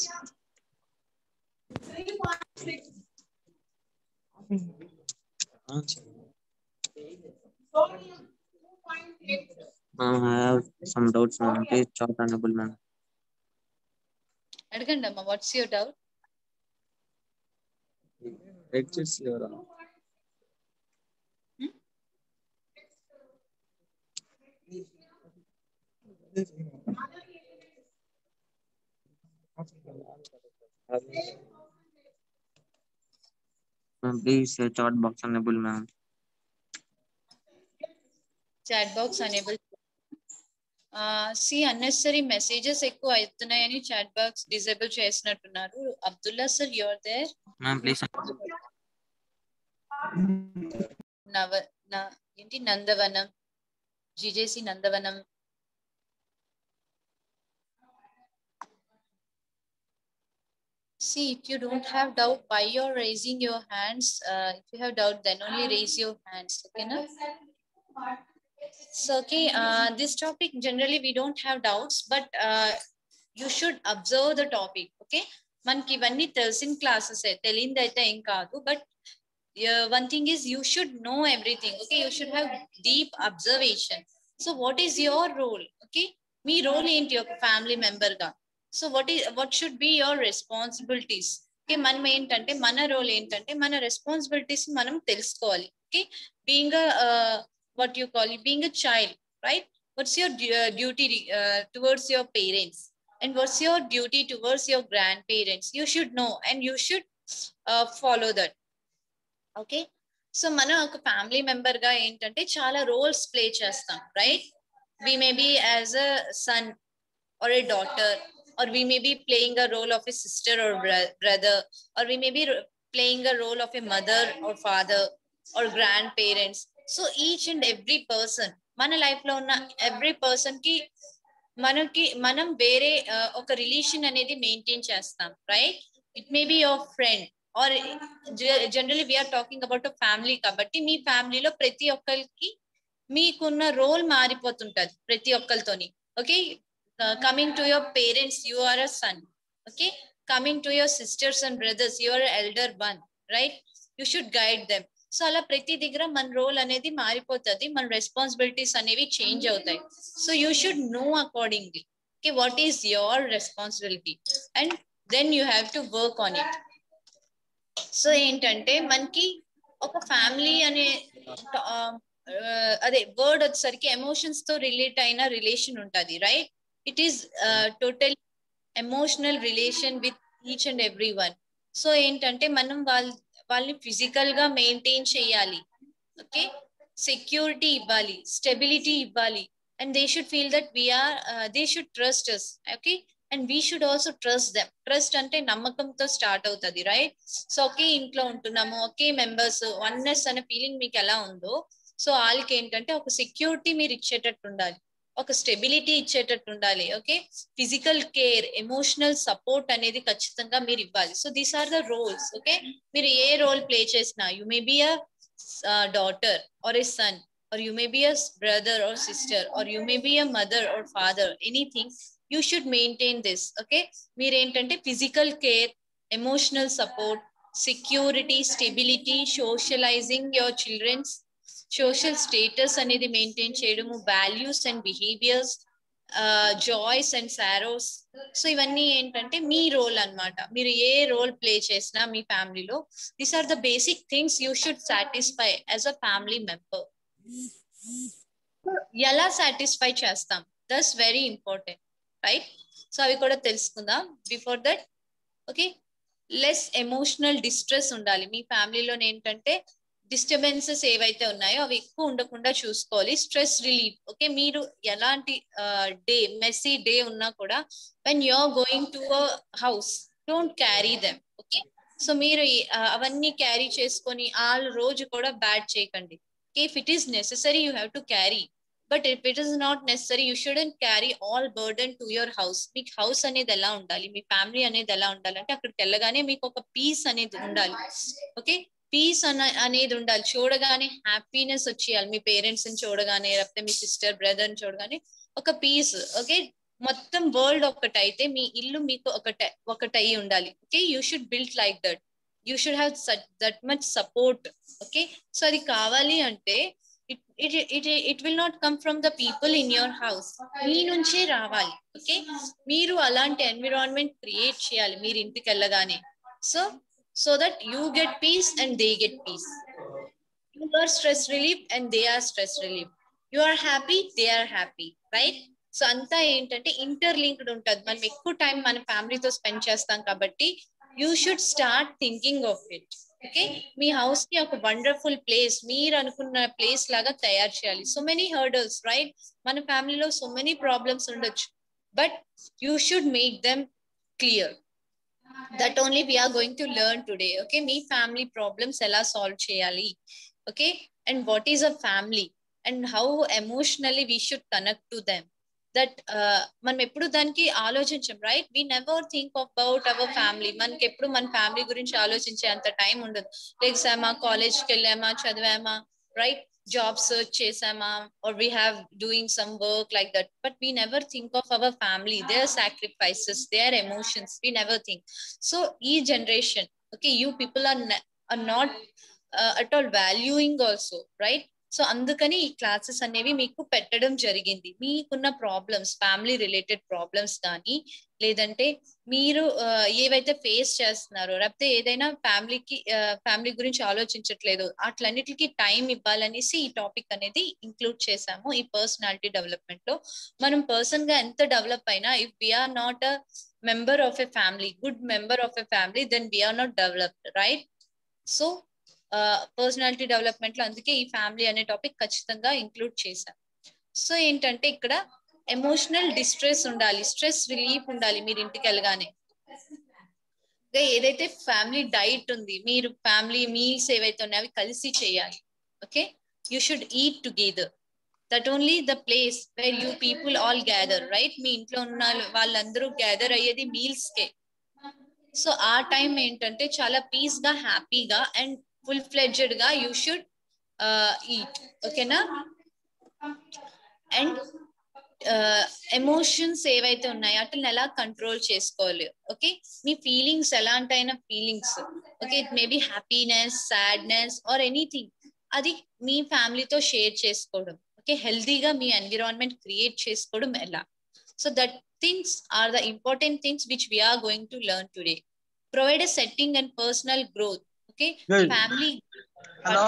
Ma'am, I have some doubts, ma'am. Please chat enable, ma'am. అడగండి అమ్మా what's your doubt Exits your. Ma'am, please uh, chat box enable, ma'am. Chat box enable see unnecessary messages ఎక్కువ అవుతున్నాయని chat box disable చేసినట్టున్నారు Abdullah sir your there Ma'am, please. నవ న- ఏంటి నందవనం జిజేసి నందవనం See, if you don't have doubt, why you're raising your hands? Uh, if you have doubt, then only raise your hands. Okay, na? So, okay, uh, this topic generally we don't have doubts, but uh, you should observe the topic. Okay, మనకి ఇవన్నీ తెలిసిన classes తెలియంది అయితే ఏం కాదు but one thing is you should know everything okay you should have deep observation so what is your role okay మీ role ఏంటి ఒక ఫ్యామిలీ మెంబర్ గా సో వాట్ ఈ what should be your responsibilities okay మనం ఏంటంటే మన role ఏంటంటే మన రెస్పాన్సిబిలిటీస్ మనం తెలుసుకోవాలి okay being what you call being a child right what's your duty towards your parents and what's your duty towards your grandparents you should know and you should uh, follow that okay so మనం ఒక family member గా ఏంటంటే చాలా roles play చేస్తాం right we may be as a son or a daughter or we may be playing a role of a sister or brother or we may be playing a role of a mother or father or grandparents so each and every person మన life లో ఉన్న every person కి మనకి మనం వేరే ఆ, ఒక relation అనేది మెయింటైన్ చేస్తాం right it may be your friend or generally we're talking about family కాబట్టి మీ ఫ్యామిలీలో ప్రతి ఒక్కరికి మీకున్న రోల్ మారిపోతుంటది ప్రతి ఒక్కరితోని okay coming to your parents you are a son okay coming to your sisters and brothers you are elder one right you should guide them so అలా ప్రతి దగ్గర మన రోల్ అనేది మారిపోతుంది మన రెస్పాన్సిబిలిటీస్ అనేవి చేంజ్ అవుతాయి so you should know accordingly okay what is your responsibility and then you have to work on it so ఏంటంటే మనకి ఒక ఫ్యామిలీ అనే ఆ, ఆ, అదే వర్డ్ వచ్చేసరికి ఎమోషన్స్ తో రిలేట్ అయిన రిలేషన్ ఉంటది right it is total emotional relation with each and every one so ఏంటంటే మనం వాళ్ళ వాళ్ళని ఫిజికల్ గా మెయింటైన్ చేయాలి ఓకే సెక్యూరిటీ ఇవ్వాలి స్టెబిలిటీ ఇవ్వాలి and they should feel that we're they should trust us okay and we should also trust them trust అంటే నమ్మకంతో స్టార్ట్ అవుతుంది రైట్ సో ఒకే ఇంట్లో ఉంటున్నాము ఒకే మెంబర్స్ వన్నెస్ అనే ఫీలింగ్ మీకు ఎలా ఉందో సో వాళ్ళకి ఏంటంటే ఒక సెక్యూరిటీ మీరు ఇచ్చేటట్టు ఉండాలి ఒక స్టెబిలిటీ ఇచ్చేటట్టు ఉండాలి okay physical care emotional support అనేది ఖచ్చితంగా మీరు ఇవ్వాలి so these are the roles okay మీరు ఏ రోల్ ప్లే చేసినా you may be a daughter or a son or you may be a brother or sister or you may be a mother or father anything you should maintain this okay మీరు ఏంటంటే physical care emotional support security stability socializing your childrens social status అనేది maintain చేయడము values and behaviours joys and sorrows so ఇవన్నీ ఏంటంటే మీ role అన్నమాట మీరు ఏ role play చేసినా మీ ఫ్యామిలీలో these are the basic things you should satisfy as a family member ఎలా సాటిస్ఫై చేస్తాం that's very important right so అవి కూడా తెలుసుకుందాం before that okay less emotional distress ఉండాలి మీ ఫ్యామిలీలో ఏంటంటే డిస్టర్బెన్సెస్ ఏవైతే ఉన్నాయో అవి ఎక్కువ ఉండకుండా చూసుకోవాలి స్ట్రెస్ రిలీఫ్ ఓకే మీరు ఎలాంటి డే మెస్సీ డే ఉన్నా కూడా when you're going to a house don't carry them okay so మీరు అవన్నీ క్యారీ చేసుకొని ఆ రోజు కూడా బ్యాడ్ చేయకండి if it is necessary you have to carry but if it is not necessary you shouldn't carry all burden to your house మీకు house అనేది ఎలా ఉండాలి మీ ఫ్యామిలీ అనేది ఎలా ఉండాలి అంటే అక్కడికి వెళ్ళగానే మీకు ఒక పీస్ అనేది ఉండాలి ఓకే పీస్ అన అనేది ఉండాలి చూడగానే హ్యాపీనెస్ వచ్చేయాలి మీ పేరెంట్స్ ని చూడగానే లేకపోతే మీ సిస్టర్ బ్రదర్ ని చూడగానే ఒక పీస్ ఓకే మొత్తం వరల్డ్ ఒకటైతే మీ ఇల్లు మీకు ఒకట ఒకటై ఉండాలి okay you should build like that you should have that much support okay so అది కావాలి అంటే it it it it will not come from the people in your house మీ నుంచే రావాలి ఓకే మీరు అలాంటి ఎన్విరాన్మెంట్ క్రియేట్ చేయాలి మీరు ఇంటికి వెళ్ళగానే so so that you get peace and they get peace you are stress relief and they are stress relief you are happy they are happy right so అంతా ఏంటంటే ఇంటర్ లింక్డ్ ఉంటుంది మనం ఎక్కువ time మన ఫ్యామిలీతో స్పెండ్ చేస్తాం కాబట్టి you should start thinking of it okay మీ హౌస్ ని ఒక వండర్ఫుల్ ప్లేస్ మీరు అనుకున్న ప్లేస్ లాగా తయారు చేయాలి సో మెనీ హర్డల్స్ రైట్ మన ఫ్యామిలీలో సో మెనీ ప్రాబ్లమ్స్ ఉండొచ్చు but you should make them clear that only we're going to learn today okay మీ ఫ్యామిలీ ప్రాబ్లమ్స్ ఎలా సాల్వ్ చేయాలి okay and what is a family and how emotionally we should connect to them that మనం ఎప్పుడు దానికి ఆలోచించం right we never think about our family మనకి ఎప్పుడు మన ఫ్యామిలీ గురించి ఆలోచించే అంత టైం ఉండదు లెగ్సామా కాలేజ్కి వెళ్ళామా చదివామా రైట్ జాబ్ సర్చ్ చేసామా are we have doing some work like that but we never think of our family their sacrifices their emotions we never think so ఈ generation okay you people are are not at all valuing also right so అందుకని ఈ classes అనేవి మీకు పెట్టడం జరిగింది మీకున్న problems family related problems కానీ లేదంటే మీరు ఏవైతే ఫేస్ చేస్తున్నారో లేకపోతే ఏదైనా ఫ్యామిలీకి ఫ్యామిలీ గురించి ఆలోచించట్లేదు అట్లన్నిటికీ టైం ఇవ్వాలనేసి ఈ టాపిక్ అనేది ఇంక్లూడ్ చేసాము ఈ పర్సనాలిటీ డెవలప్మెంట్ లో మనం పర్సన్ గా ఎంత డెవలప్ అయినా if we are not a member of a family good member of a family then we are not developed right so personality development లో అందుకే ఈ ఫ్యామిలీ అనే టాపిక్ ఖచ్చితంగా ఇంక్లూడ్ చేశాం సో ఏంటంటే ఇక్కడ ఎమోషనల్ డిస్ట్రెస్ ఉండాలి స్ట్రెస్ రిలీఫ్ ఉండాలి మీరు ఇంటికి వెళ్ళగానే ఏదైతే ఫ్యామిలీ డైట్ ఉంది మీరు ఫ్యామిలీ మీల్స్ ఏవైతే ఉన్నాయో అవి కలిసి చేయాలి okay you should eat together that only the place where you people all gather right మీ ఇంట్లో ఉన్న వాళ్ళందరూ గ్యాదర్ అయ్యేది మీల్స్ కే సో ఆ టైం ఏంటంటే చాలా పీస్ గా హ్యాపీగా అండ్ ఫుల్ ఫ్లెడ్జెడ్ గా యూ షుడ్ ఈట్ ఓకేనా అండ్ ఎమోషన్స్ ఏవైతే ఉన్నాయో వాటిని ఎలా కంట్రోల్ చేసుకోవాలి ఓకే మీ ఫీలింగ్స్ ఎలాంటైన feelings okay it may be happiness sadness or anything అది మీ ఫ్యామిలీతో షేర్ చేసుకోవడం ఓకే హెల్దీగా మీ ఎన్విరాన్మెంట్ క్రియేట్ చేసుకోవడం ఎలా so that things are the important things which we are going to learn today provide a setting and personal growth okay family hello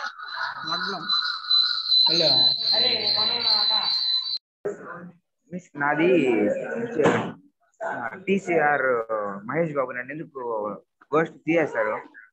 hello miss నాది TCR Mahesh Babu నన్ను ఎందుకు గోస్ట్ తీయేశారు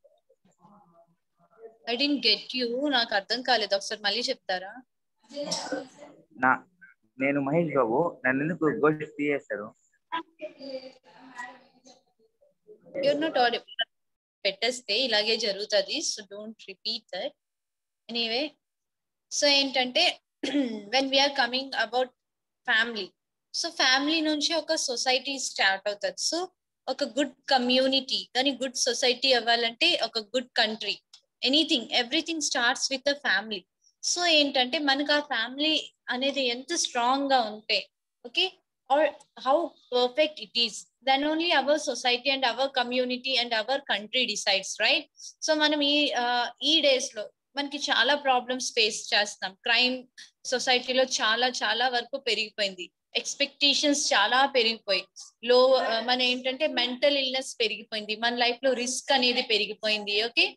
ఐ డెంట్ గెట్ యూ నాకు అర్థం కాలేదు ఒకసారి మళ్ళీ చెప్తారా నా నేను మహేష్ బాబు నన్ను ఎందుకు గోస్ట్ తీయేశారు యూర్ నాట్ ఆడిబుల్ పెట్టేస్తే ఇలాగే జరుగుతుంది so don't repeat that anyway so ఏంటంటే when we are coming about family so family నుంచి ఒక సొసైటీ స్టార్ట్ అవుతుంది సో ఒక గుడ్ కమ్యూనిటీ కానీ గుడ్ సొసైటీ అవ్వాలంటే ఒక good country anything everything starts with a family so ఏంటంటే మనకు ఆ ఫ్యామిలీ అనేది ఎంత స్ట్రాంగ్ గా ఉంటే okay or how perfect it is then only our society and our community and our country decides right so మనం ఈ ఈ డేస్ లో మనకి చాలా ప్రాబ్లమ్స్ ఫేస్ చేస్తాం క్రైమ్ సొసైటీలో చాలా చాలా వరకు పెరిగిపోయింది ఎక్స్పెక్టేషన్స్ చాలా పెరిగిపోయి లో మన ఏంటంటే మెంటల్ ఇల్నెస్ పెరిగిపోయింది మన లైఫ్ లో రిస్క్ అనేది పెరిగిపోయింది ఓకే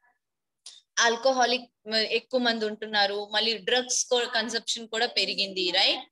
ఆల్కహాలిక్ ఎక్కువ మంది ఉంటున్నారు మళ్ళీ డ్రగ్స్ కన్సప్షన్ కూడా పెరిగింది రైట్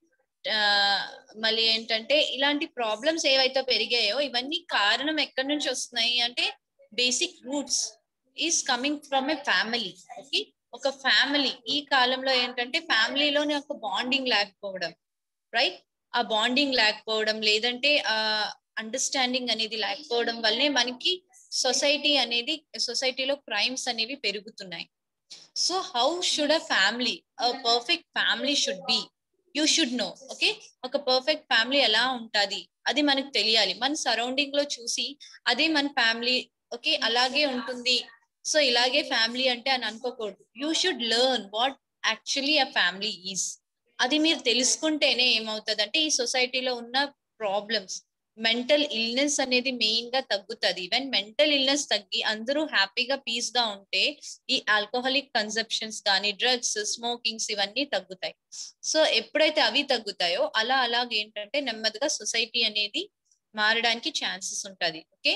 మళ్ళీ ఏంటంటే ఇలాంటి ప్రాబ్లమ్స్ ఏవైతే పెరిగాయో ఇవన్నీ కారణం ఎక్కడి నుంచి వస్తున్నాయి అంటే basic roots is coming from a family okay ఒక ఫ్యామిలీ ఈ కాలంలో ఏంటంటే ఫ్యామిలీలోని ఒక బాండింగ్ లేకపోవడం రైట్ ఆ బాండింగ్ లేకపోవడం లేదంటే ఆ అండర్స్టాండింగ్ అనేది లేకపోవడం వల్లే మనకి సొసైటీ అనేది సొసైటీలో క్రైమ్స్ అనేవి పెరుగుతున్నాయి so how should a family perfect family should be you should know okay ఒక పర్ఫెక్ట్ ఫ్యామిలీ ఎలా ఉంటది అది మనకు తెలియాలి మన సరౌండింగ్ లో చూసి అదే మన ఫ్యామిలీ ఓకే అలాగే ఉంటుంది సో ఇలాగే ఫ్యామిలీ అంటే అని అనుకోకూడదు you should learn what actually a family is అది మీరు తెలుసుకుంటేనే ఏమవుతుంది అంటే ఈ సొసైటీలో ఉన్న ప్రాబ్లమ్స్ మెంటల్ ఇల్నెస్ అనేది మెయిన్ గా తగ్గుతుంది వెన్ మెంటల్ ఇల్నెస్ తగ్గి అందరూ హ్యాపీగా పీస్ గా ఉంటే ఈ ఆల్కహాలిక్ కన్సప్షన్స్ కానీ డ్రగ్స్ స్మోకింగ్స్ ఇవన్నీ తగ్గుతాయి సో ఎప్పుడైతే అవి తగ్గుతాయో అలా అలాగే ఏంటంటే నెమ్మదిగా సొసైటీ అనేది మారడానికి ఛాన్సెస్ ఉంటది ఓకే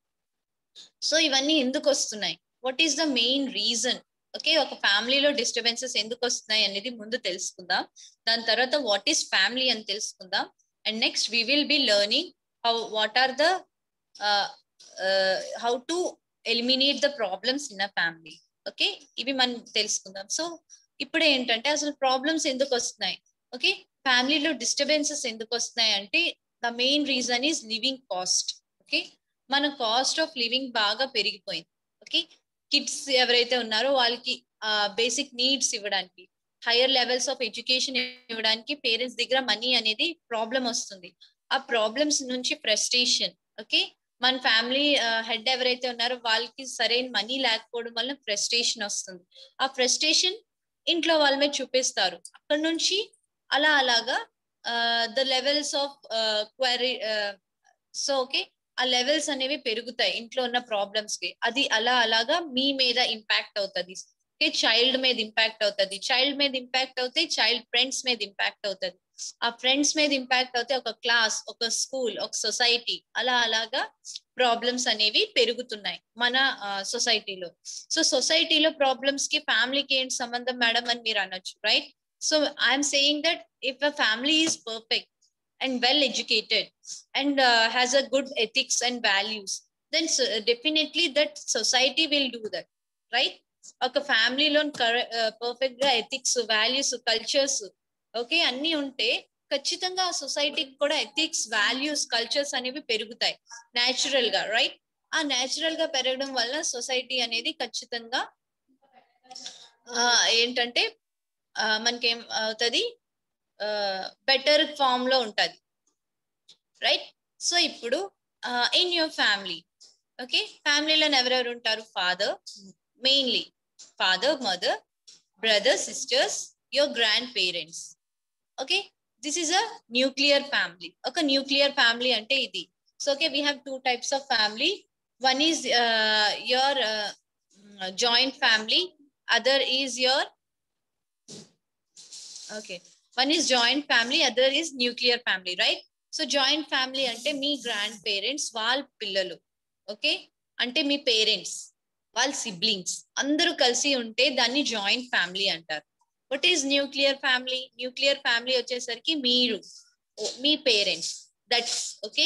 సో ఇవన్నీ ఎందుకు వస్తున్నాయి what is the main reason okay ఒక ఫ్యామిలీలో డిస్టర్బెన్సెస్ ఎందుకు వస్తున్నాయి అనేది ముందు తెలుసుకుందాం దాని తర్వాత వాట్ ఈస్ ఫ్యామిలీ అని తెలుసుకుందాం and next we will be learning how what are the how to eliminate the problems in a family okay ఇవి మనం తెలుసుకుందాం సో ఇప్పుడు ఏంటంటే అసలు ప్రాబ్లమ్స్ ఎందుకు వస్తున్నాయి ఓకే ఫ్యామిలీలో డిస్టర్బెన్సెస్ ఎందుకు వస్తున్నాయి అంటే the main reason is living cost okay మన కాస్ట్ ఆఫ్ లివింగ్ బాగా పెరిగిపోయింది ఓకే కిడ్స్ ఎవరైతే ఉన్నారో వాళ్ళకి బేసిక్ నీడ్స్ ఇవ్వడానికి హైయర్ లెవెల్స్ ఆఫ్ ఎడ్యుకేషన్ ఇవ్వడానికి పేరెంట్స్ దగ్గర మనీ అనేది ప్రాబ్లం వస్తుంది ఆ ప్రాబ్లమ్స్ నుంచి ఫ్రస్ట్రేషన్ ఓకే మన ఫ్యామిలీ హెడ్ ఎవరైతే ఉన్నారో వాళ్ళకి సరైన మనీ లేకపోవడం వల్ల ఫ్రస్ట్రేషన్ వస్తుంది ఆ ఫ్రస్ట్రేషన్ ఇంట్లో వాళ్ళ మీద చూపిస్తారు అక్కడ నుంచి అలా అలాగా the levels of query so okay ఆ లెవెల్స్ అనేవి పెరుగుతాయి ఇంట్లో ఉన్న ప్రాబ్లమ్స్ కి అది అలా అలాగా మీ మీద ఇంపాక్ట్ అవుతుంది చైల్డ్ మీద ఇంపాక్ట్ అవుతుంది చైల్డ్ మీద ఇంపాక్ట్ అవుతాయి చైల్డ్ ఫ్రెండ్స్ మీద ఇంపాక్ట్ అవుతుంది ఆ ఫ్రెండ్స్ మీద ఇంపాక్ట్ అవుతే ఒక క్లాస్ ఒక స్కూల్ ఒక సొసైటీ అలా అలాగా ప్రాబ్లమ్స్ అనేవి పెరుగుతున్నాయి మన సొసైటీలో సో సొసైటీలో ప్రాబ్లమ్స్ కి ఫ్యామిలీకి ఏంటి సంబంధం మేడం అని మీరు అనొచ్చు right so I'm saying that if a family is perfect and well educated and uh, has a good ethics and values then so, definitely that society will do that right ఒక ఫ్యామిలీలో perfect గా ethics values cultures okay అన్ని ఉంటే ఖచ్చితంగా ఆ సొసైటీకి కూడా ethics values cultures అనేవి పెరుగుతాయి న్యాచురల్ గా రైట్ ఆ న్యాచురల్ గా పెరగడం వల్ల సొసైటీ అనేది ఖచ్చితంగా ఏంటంటే మనకేం అవుతుంది బెటర్ ఫామ్ లో ఉంటది రైట్ సో ఇప్పుడు ఇన్ యువర్ ఫ్యామిలీ ఓకే ఫ్యామిలీలో ఎవరెవరు ఉంటారు father mainly father mother brother sisters your grandparents okay this is a nuclear family ఒక న్యూక్లియర్ ఫ్యామిలీ అంటే ఇది so okay we have two types of family one is your joint family other is your okay one is joint family other is nuclear family right so joint family అంటే మీ grand parents వాళ్ళ పిల్లలు okay అంటే మీ parents వాళ్ళ siblings అందరూ కలిసి ఉంటే దాన్ని జాయింట్ ఫ్యామిలీ అంటారు what is nuclear family nuclear family వచ్చేసరికి మీరు మీ పేరెంట్స్ దట్స్ ఓకే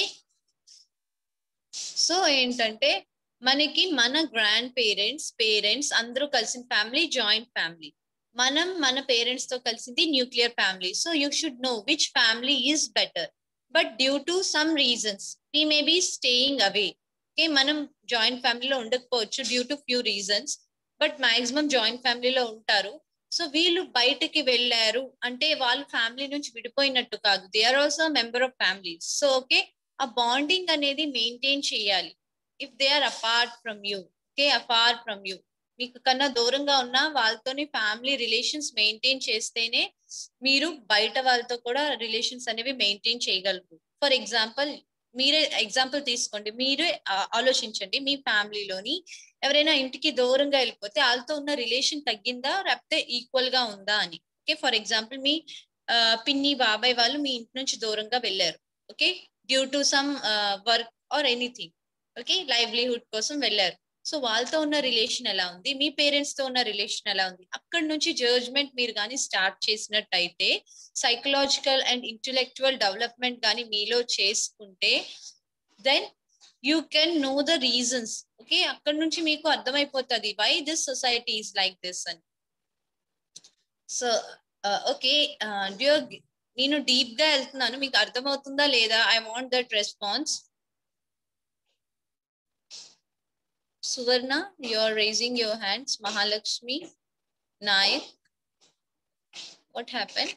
సో ఏంటంటే మనకి మన గ్రాండ్ పేరెంట్స్ పేరెంట్స్ అందరూ కలిసిన ఫ్యామిలీ జాయింట్ ఫ్యామిలీ మనం మన పేరెంట్స్ తో కలిసింది nuclear family so you should know which family is better but due to some reasons we may be staying away okay మనం జాయింట్ ఫ్యామిలీలో ఉండకపోవచ్చు due to few reasons but maximum joint ఫ్యామిలీలో ఉంటారు so వీళ్ళు బయటకి వెళ్ళారు అంటే వాళ్ళు ఫ్యామిలీ నుంచి విడిపోయినట్టు కాదు they are also member of family so okay ఆ బాండింగ్ అనేది మెయింటైన్ చేయాలి if they are apart from you okay apart from you మీకు కన్నా దూరంగా ఉన్న వాళ్ళతోని ఫ్యామిలీ రిలేషన్స్ మెయింటైన్ చేస్తేనే మీరు బయట వాళ్ళతో కూడా రిలేషన్స్ అనేవి మెయింటైన్ చేయగలరు ఫర్ ఎగ్జాంపుల్ మీరే ఎగ్జాంపుల్ తీసుకోండి మీరే ఆ- ఆలోచించండి మీ ఫ్యామిలీలోని ఎవరైనా ఇంటికి దూరంగా వెళ్ళిపోతే వాళ్ళతో ఉన్న రిలేషన్ తగ్గిందా లేకపోతే ఈక్వల్ గా ఉందా అని ఓకే ఫర్ ఎగ్జాంపుల్ మీ ఆ, పిన్ని బాబాయ్ వాళ్ళు మీ ఇంటి నుంచి దూరంగా వెళ్ళారు okay due to some work or anything okay livelihood కోసం వెళ్ళారు సో వాళ్ళతో ఉన్న రిలేషన్ ఎలా ఉంది మీ పేరెంట్స్ తో ఉన్న రిలేషన్ ఎలా ఉంది అక్కడ నుంచి జడ్జ్మెంట్ మీరు కానీ స్టార్ట్ చేసినట్టయితే సైకలాజికల్ అండ్ ఇంటలెక్చువల్ డెవలప్మెంట్ కానీ మీలో చేసుకుంటే then you can know the reasons okay అక్కడ నుంచి మీకు అర్థమైపోతుంది why this society is like this అని సో ఓకే నేను డీప్ గా వెళ్తున్నాను మీకు అర్థమవుతుందా లేదా I want that response Suvarna you are raising your hands Mahalakshmi Nayak what happen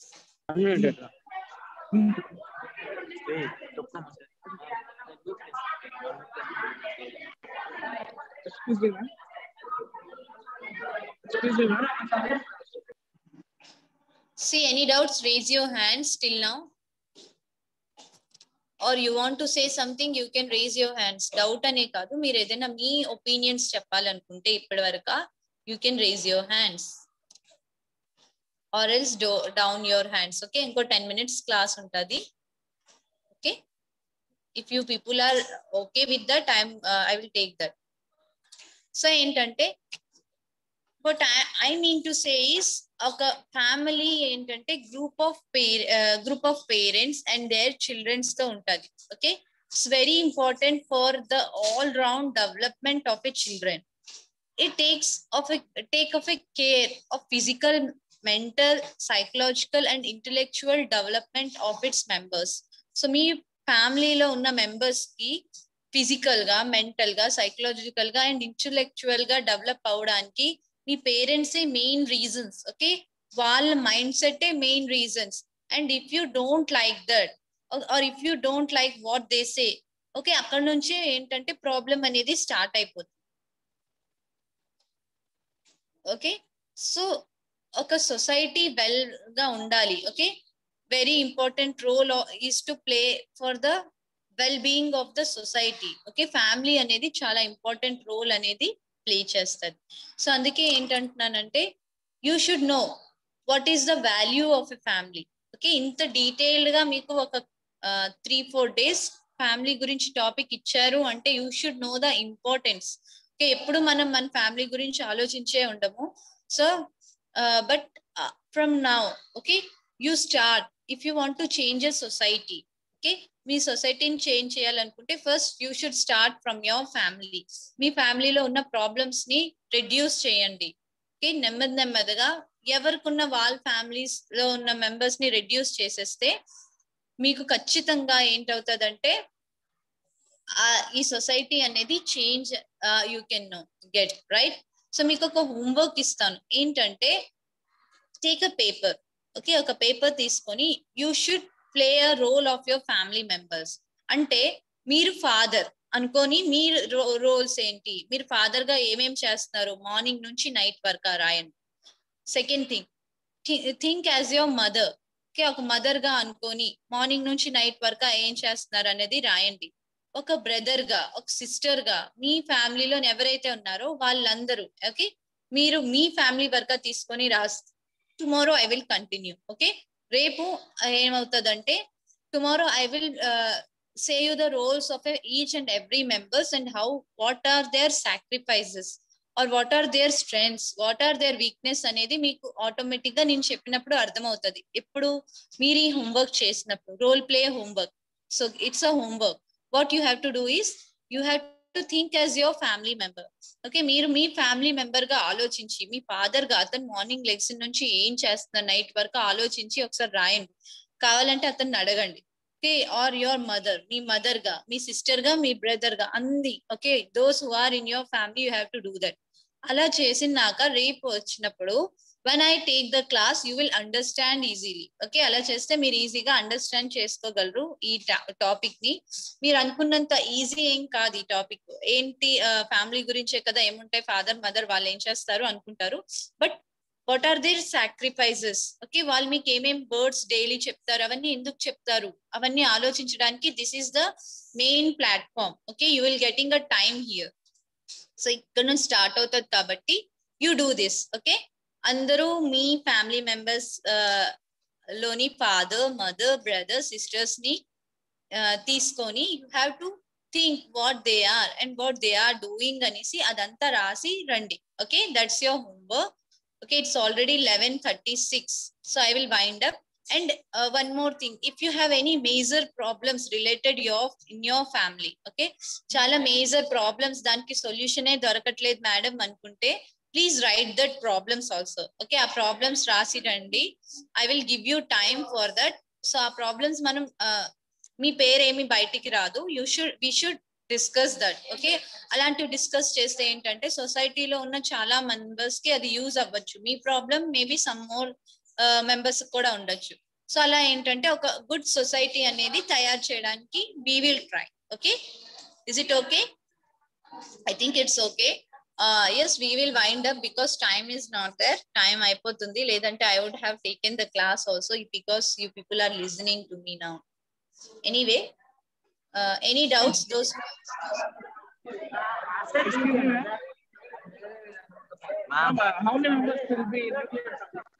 Excuse me, ma'am. Excuse me, ma'am. See, any doubts, raise your hands till now. Or you want to say something, you can raise your hands. Doubt అనే కాదు మీరు ఏదైనా మీ opinions చెప్పాలనుకుంటే ఇప్పటి వరకు you can raise your hands or else do down your hands okay ఇంకో ten minutes class ఉంటుంది okay if you people are okay with that I'm I will take that so ఏంటంటే but I mean to say is ఒక family ఏంటంటే group of pair group of parents and their childrens తో ఉంటది okay it's very important for the all round development of a children it takes of a take of a care of physical mental psychological and intellectual development of its members so మీ ఫ్యామిలీలో ఉన్న members కి physical గా mental గా psychological గా and intellectual గా develop అవడానికి మీ పేరెంట్స్ మెయిన్ రీజన్స్ ఓకే వాళ్ళ mindset main reasons and if you don't like that or if you don't like what they say okay అక్కడ నుంచే ఏంటంటే ప్రాబ్లం అనేది స్టార్ట్ అయిపోతుంది ఓకే సో ఒక సొసైటీ వెల్ గా ఉండాలి okay very important role is to play for the well being of the society okay family అనేది చాలా ఇంపార్టెంట్ రోల్ అనేది ప్లే చేస్తుంది సో అందుకే ఏంటంటున్నానంటే you should know what is the value of a family okay ఇంత detailed గా మీకు ఒక త్రీ ఫోర్ డేస్ ఫ్యామిలీ గురించి టాపిక్ ఇచ్చారు అంటే you should know the importance okay ఎప్పుడు మనం మన ఫ్యామిలీ గురించి ఆలోచించే ఉండము so but from now okay you start if you want to change a society okay మీ సొసైటీని చేంజ్ చేయాలనుకుంటే first you should start from your family మీ ఫ్యామిలీలో ఉన్న ప్రాబ్లమ్స్ ని రెడ్యూస్ చేయండి ఓకే నెమ్మది నెమ్మదిగా ఎవరికున్న వాళ్ళ ఫ్యామిలీస్ లో ఉన్న మెంబర్స్ ని రెడ్యూస్ చేసేస్తే మీకు ఖచ్చితంగా ఏంటవుతుందంటే ఈ సొసైటీ అనేది change you can get right so మీకు ఒక హోంవర్క్ ఇస్తాను ఏంటంటే టేక్ అ పేపర్ ఓకే ఒక పేపర్ తీసుకొని you should play a role of your family members అంటే మీరు ఫాదర్ అనుకొని మీ రోల్స్ ఏంటి మీరు ఫాదర్ గా ఏమేం చేస్తున్నారు మార్నింగ్ నుంచి నైట్ వరకు రాయండి second thing think as your mother okay ఒక మదర్ గా అనుకొని మార్నింగ్ నుంచి నైట్ వరకు ఏం చేస్తున్నారు అనేది రాయండి ఒక బ్రదర్ గా ఒక సిస్టర్ గా మీ ఫ్యామిలీలో ఎవరైతే ఉన్నారో వాళ్ళందరూ ఓకే మీరు మీ ఫ్యామిలీ వరకు తీసుకొని రాస్ tomorrow I will continue okay రేపు ఏమవుతుందంటే tomorrow I will say you the roles of each and every members and how what are their sacrifices or what are their strengths what are their weakness అనేది మీకు automatic గా నేను చెప్పినప్పుడు అర్థమవుతుంది ఎప్పుడు మీరు ఈ హోంవర్క్ చేసినప్పుడు role play homework so it's a homework what you have to do is you have to think as your family member okay మీరు మీ ఫ్యామిలీ మెంబర్ గా ఆలోచించి మీ ఫాదర్ గా అతను మార్నింగ్ లెగ్స్ నుంచి ఏం చేస్తున్నారు నైట్ వరకు ఆలోచించి ఒకసారి రాయండి కావాలంటే అతన్ని అడగండి ఓకే ఆర్ యువర్ మదర్ మీ మదర్ గా మీ సిస్టర్ గా మీ బ్రదర్ గా అంది okay those who are in your family you have to do that అలా చేసినాక రేపు వచ్చినప్పుడు when I take the class you will understand easily okay అలా చేస్తే మీరు ఈజీగా అండర్స్టాండ్ చేసుకోగలరు ఈ టాపిక్ ని మీరు అనుకున్నంత ఈజీ ఏం కాదు ఈ టాపిక్ ఏంటి ఫ్యామిలీ గురించే కదా ఏముంటాయి ఫాదర్ మదర్ వాళ్ళు ఏం చేస్తారు అనుకుంటారు but what are their sacrifices okay వాళ్ళు మీకు ఏమేం బర్డ్స్ డైలీ చెప్తారు అవన్నీ ఎందుకు చెప్తారు అవన్నీ ఆలోచించడానికి this is the main platform okay you will getting a time here so ఇక్కడ నుంచి స్టార్ట్ అవుతుంది కాబట్టి యూ డూ దిస్ ఓకే అందరూ మీ ఫ్యామిలీ మెంబర్స్ లోని ఫాదర్ మదర్ బ్రదర్ సిస్టర్స్ ని తీసుకొని you have to think what they are and what they are doing అనేసి అదంతా రాసి రండి okay that's your homework okay it's already 11:36 so i will wind up and uh, one more thing if you have any major problems related your in your family okay చాలా major problems దానికి సొల్యూషనే దొరకట్లేదు madam అనుకుంటే please write that problems also okay ఆ problems రాసి రండి I will give you time for that so ఆ problems మనం మీ పేరేమి బయటికి రాదు you should we should discuss that okay అలాంటివి డిస్కస్ చేస్తే ఏంటంటే సొసైటీలో ఉన్న చాలా మెంబర్స్ కి అది యూజ్ అవ్వచ్చు మీ problem maybe some more members కూడా ఉండొచ్చు సో అలా ఏంటంటే ఒక గుడ్ సొసైటీ అనేది తయారు చేయడానికి we will try okay is it okay I think it's okay as we will wind up because time is not there time అయిపోతుంది లేదంటే I would have taken the class also because you people are listening to me now anyway uh, any doubts those Ma'am, how many members will be?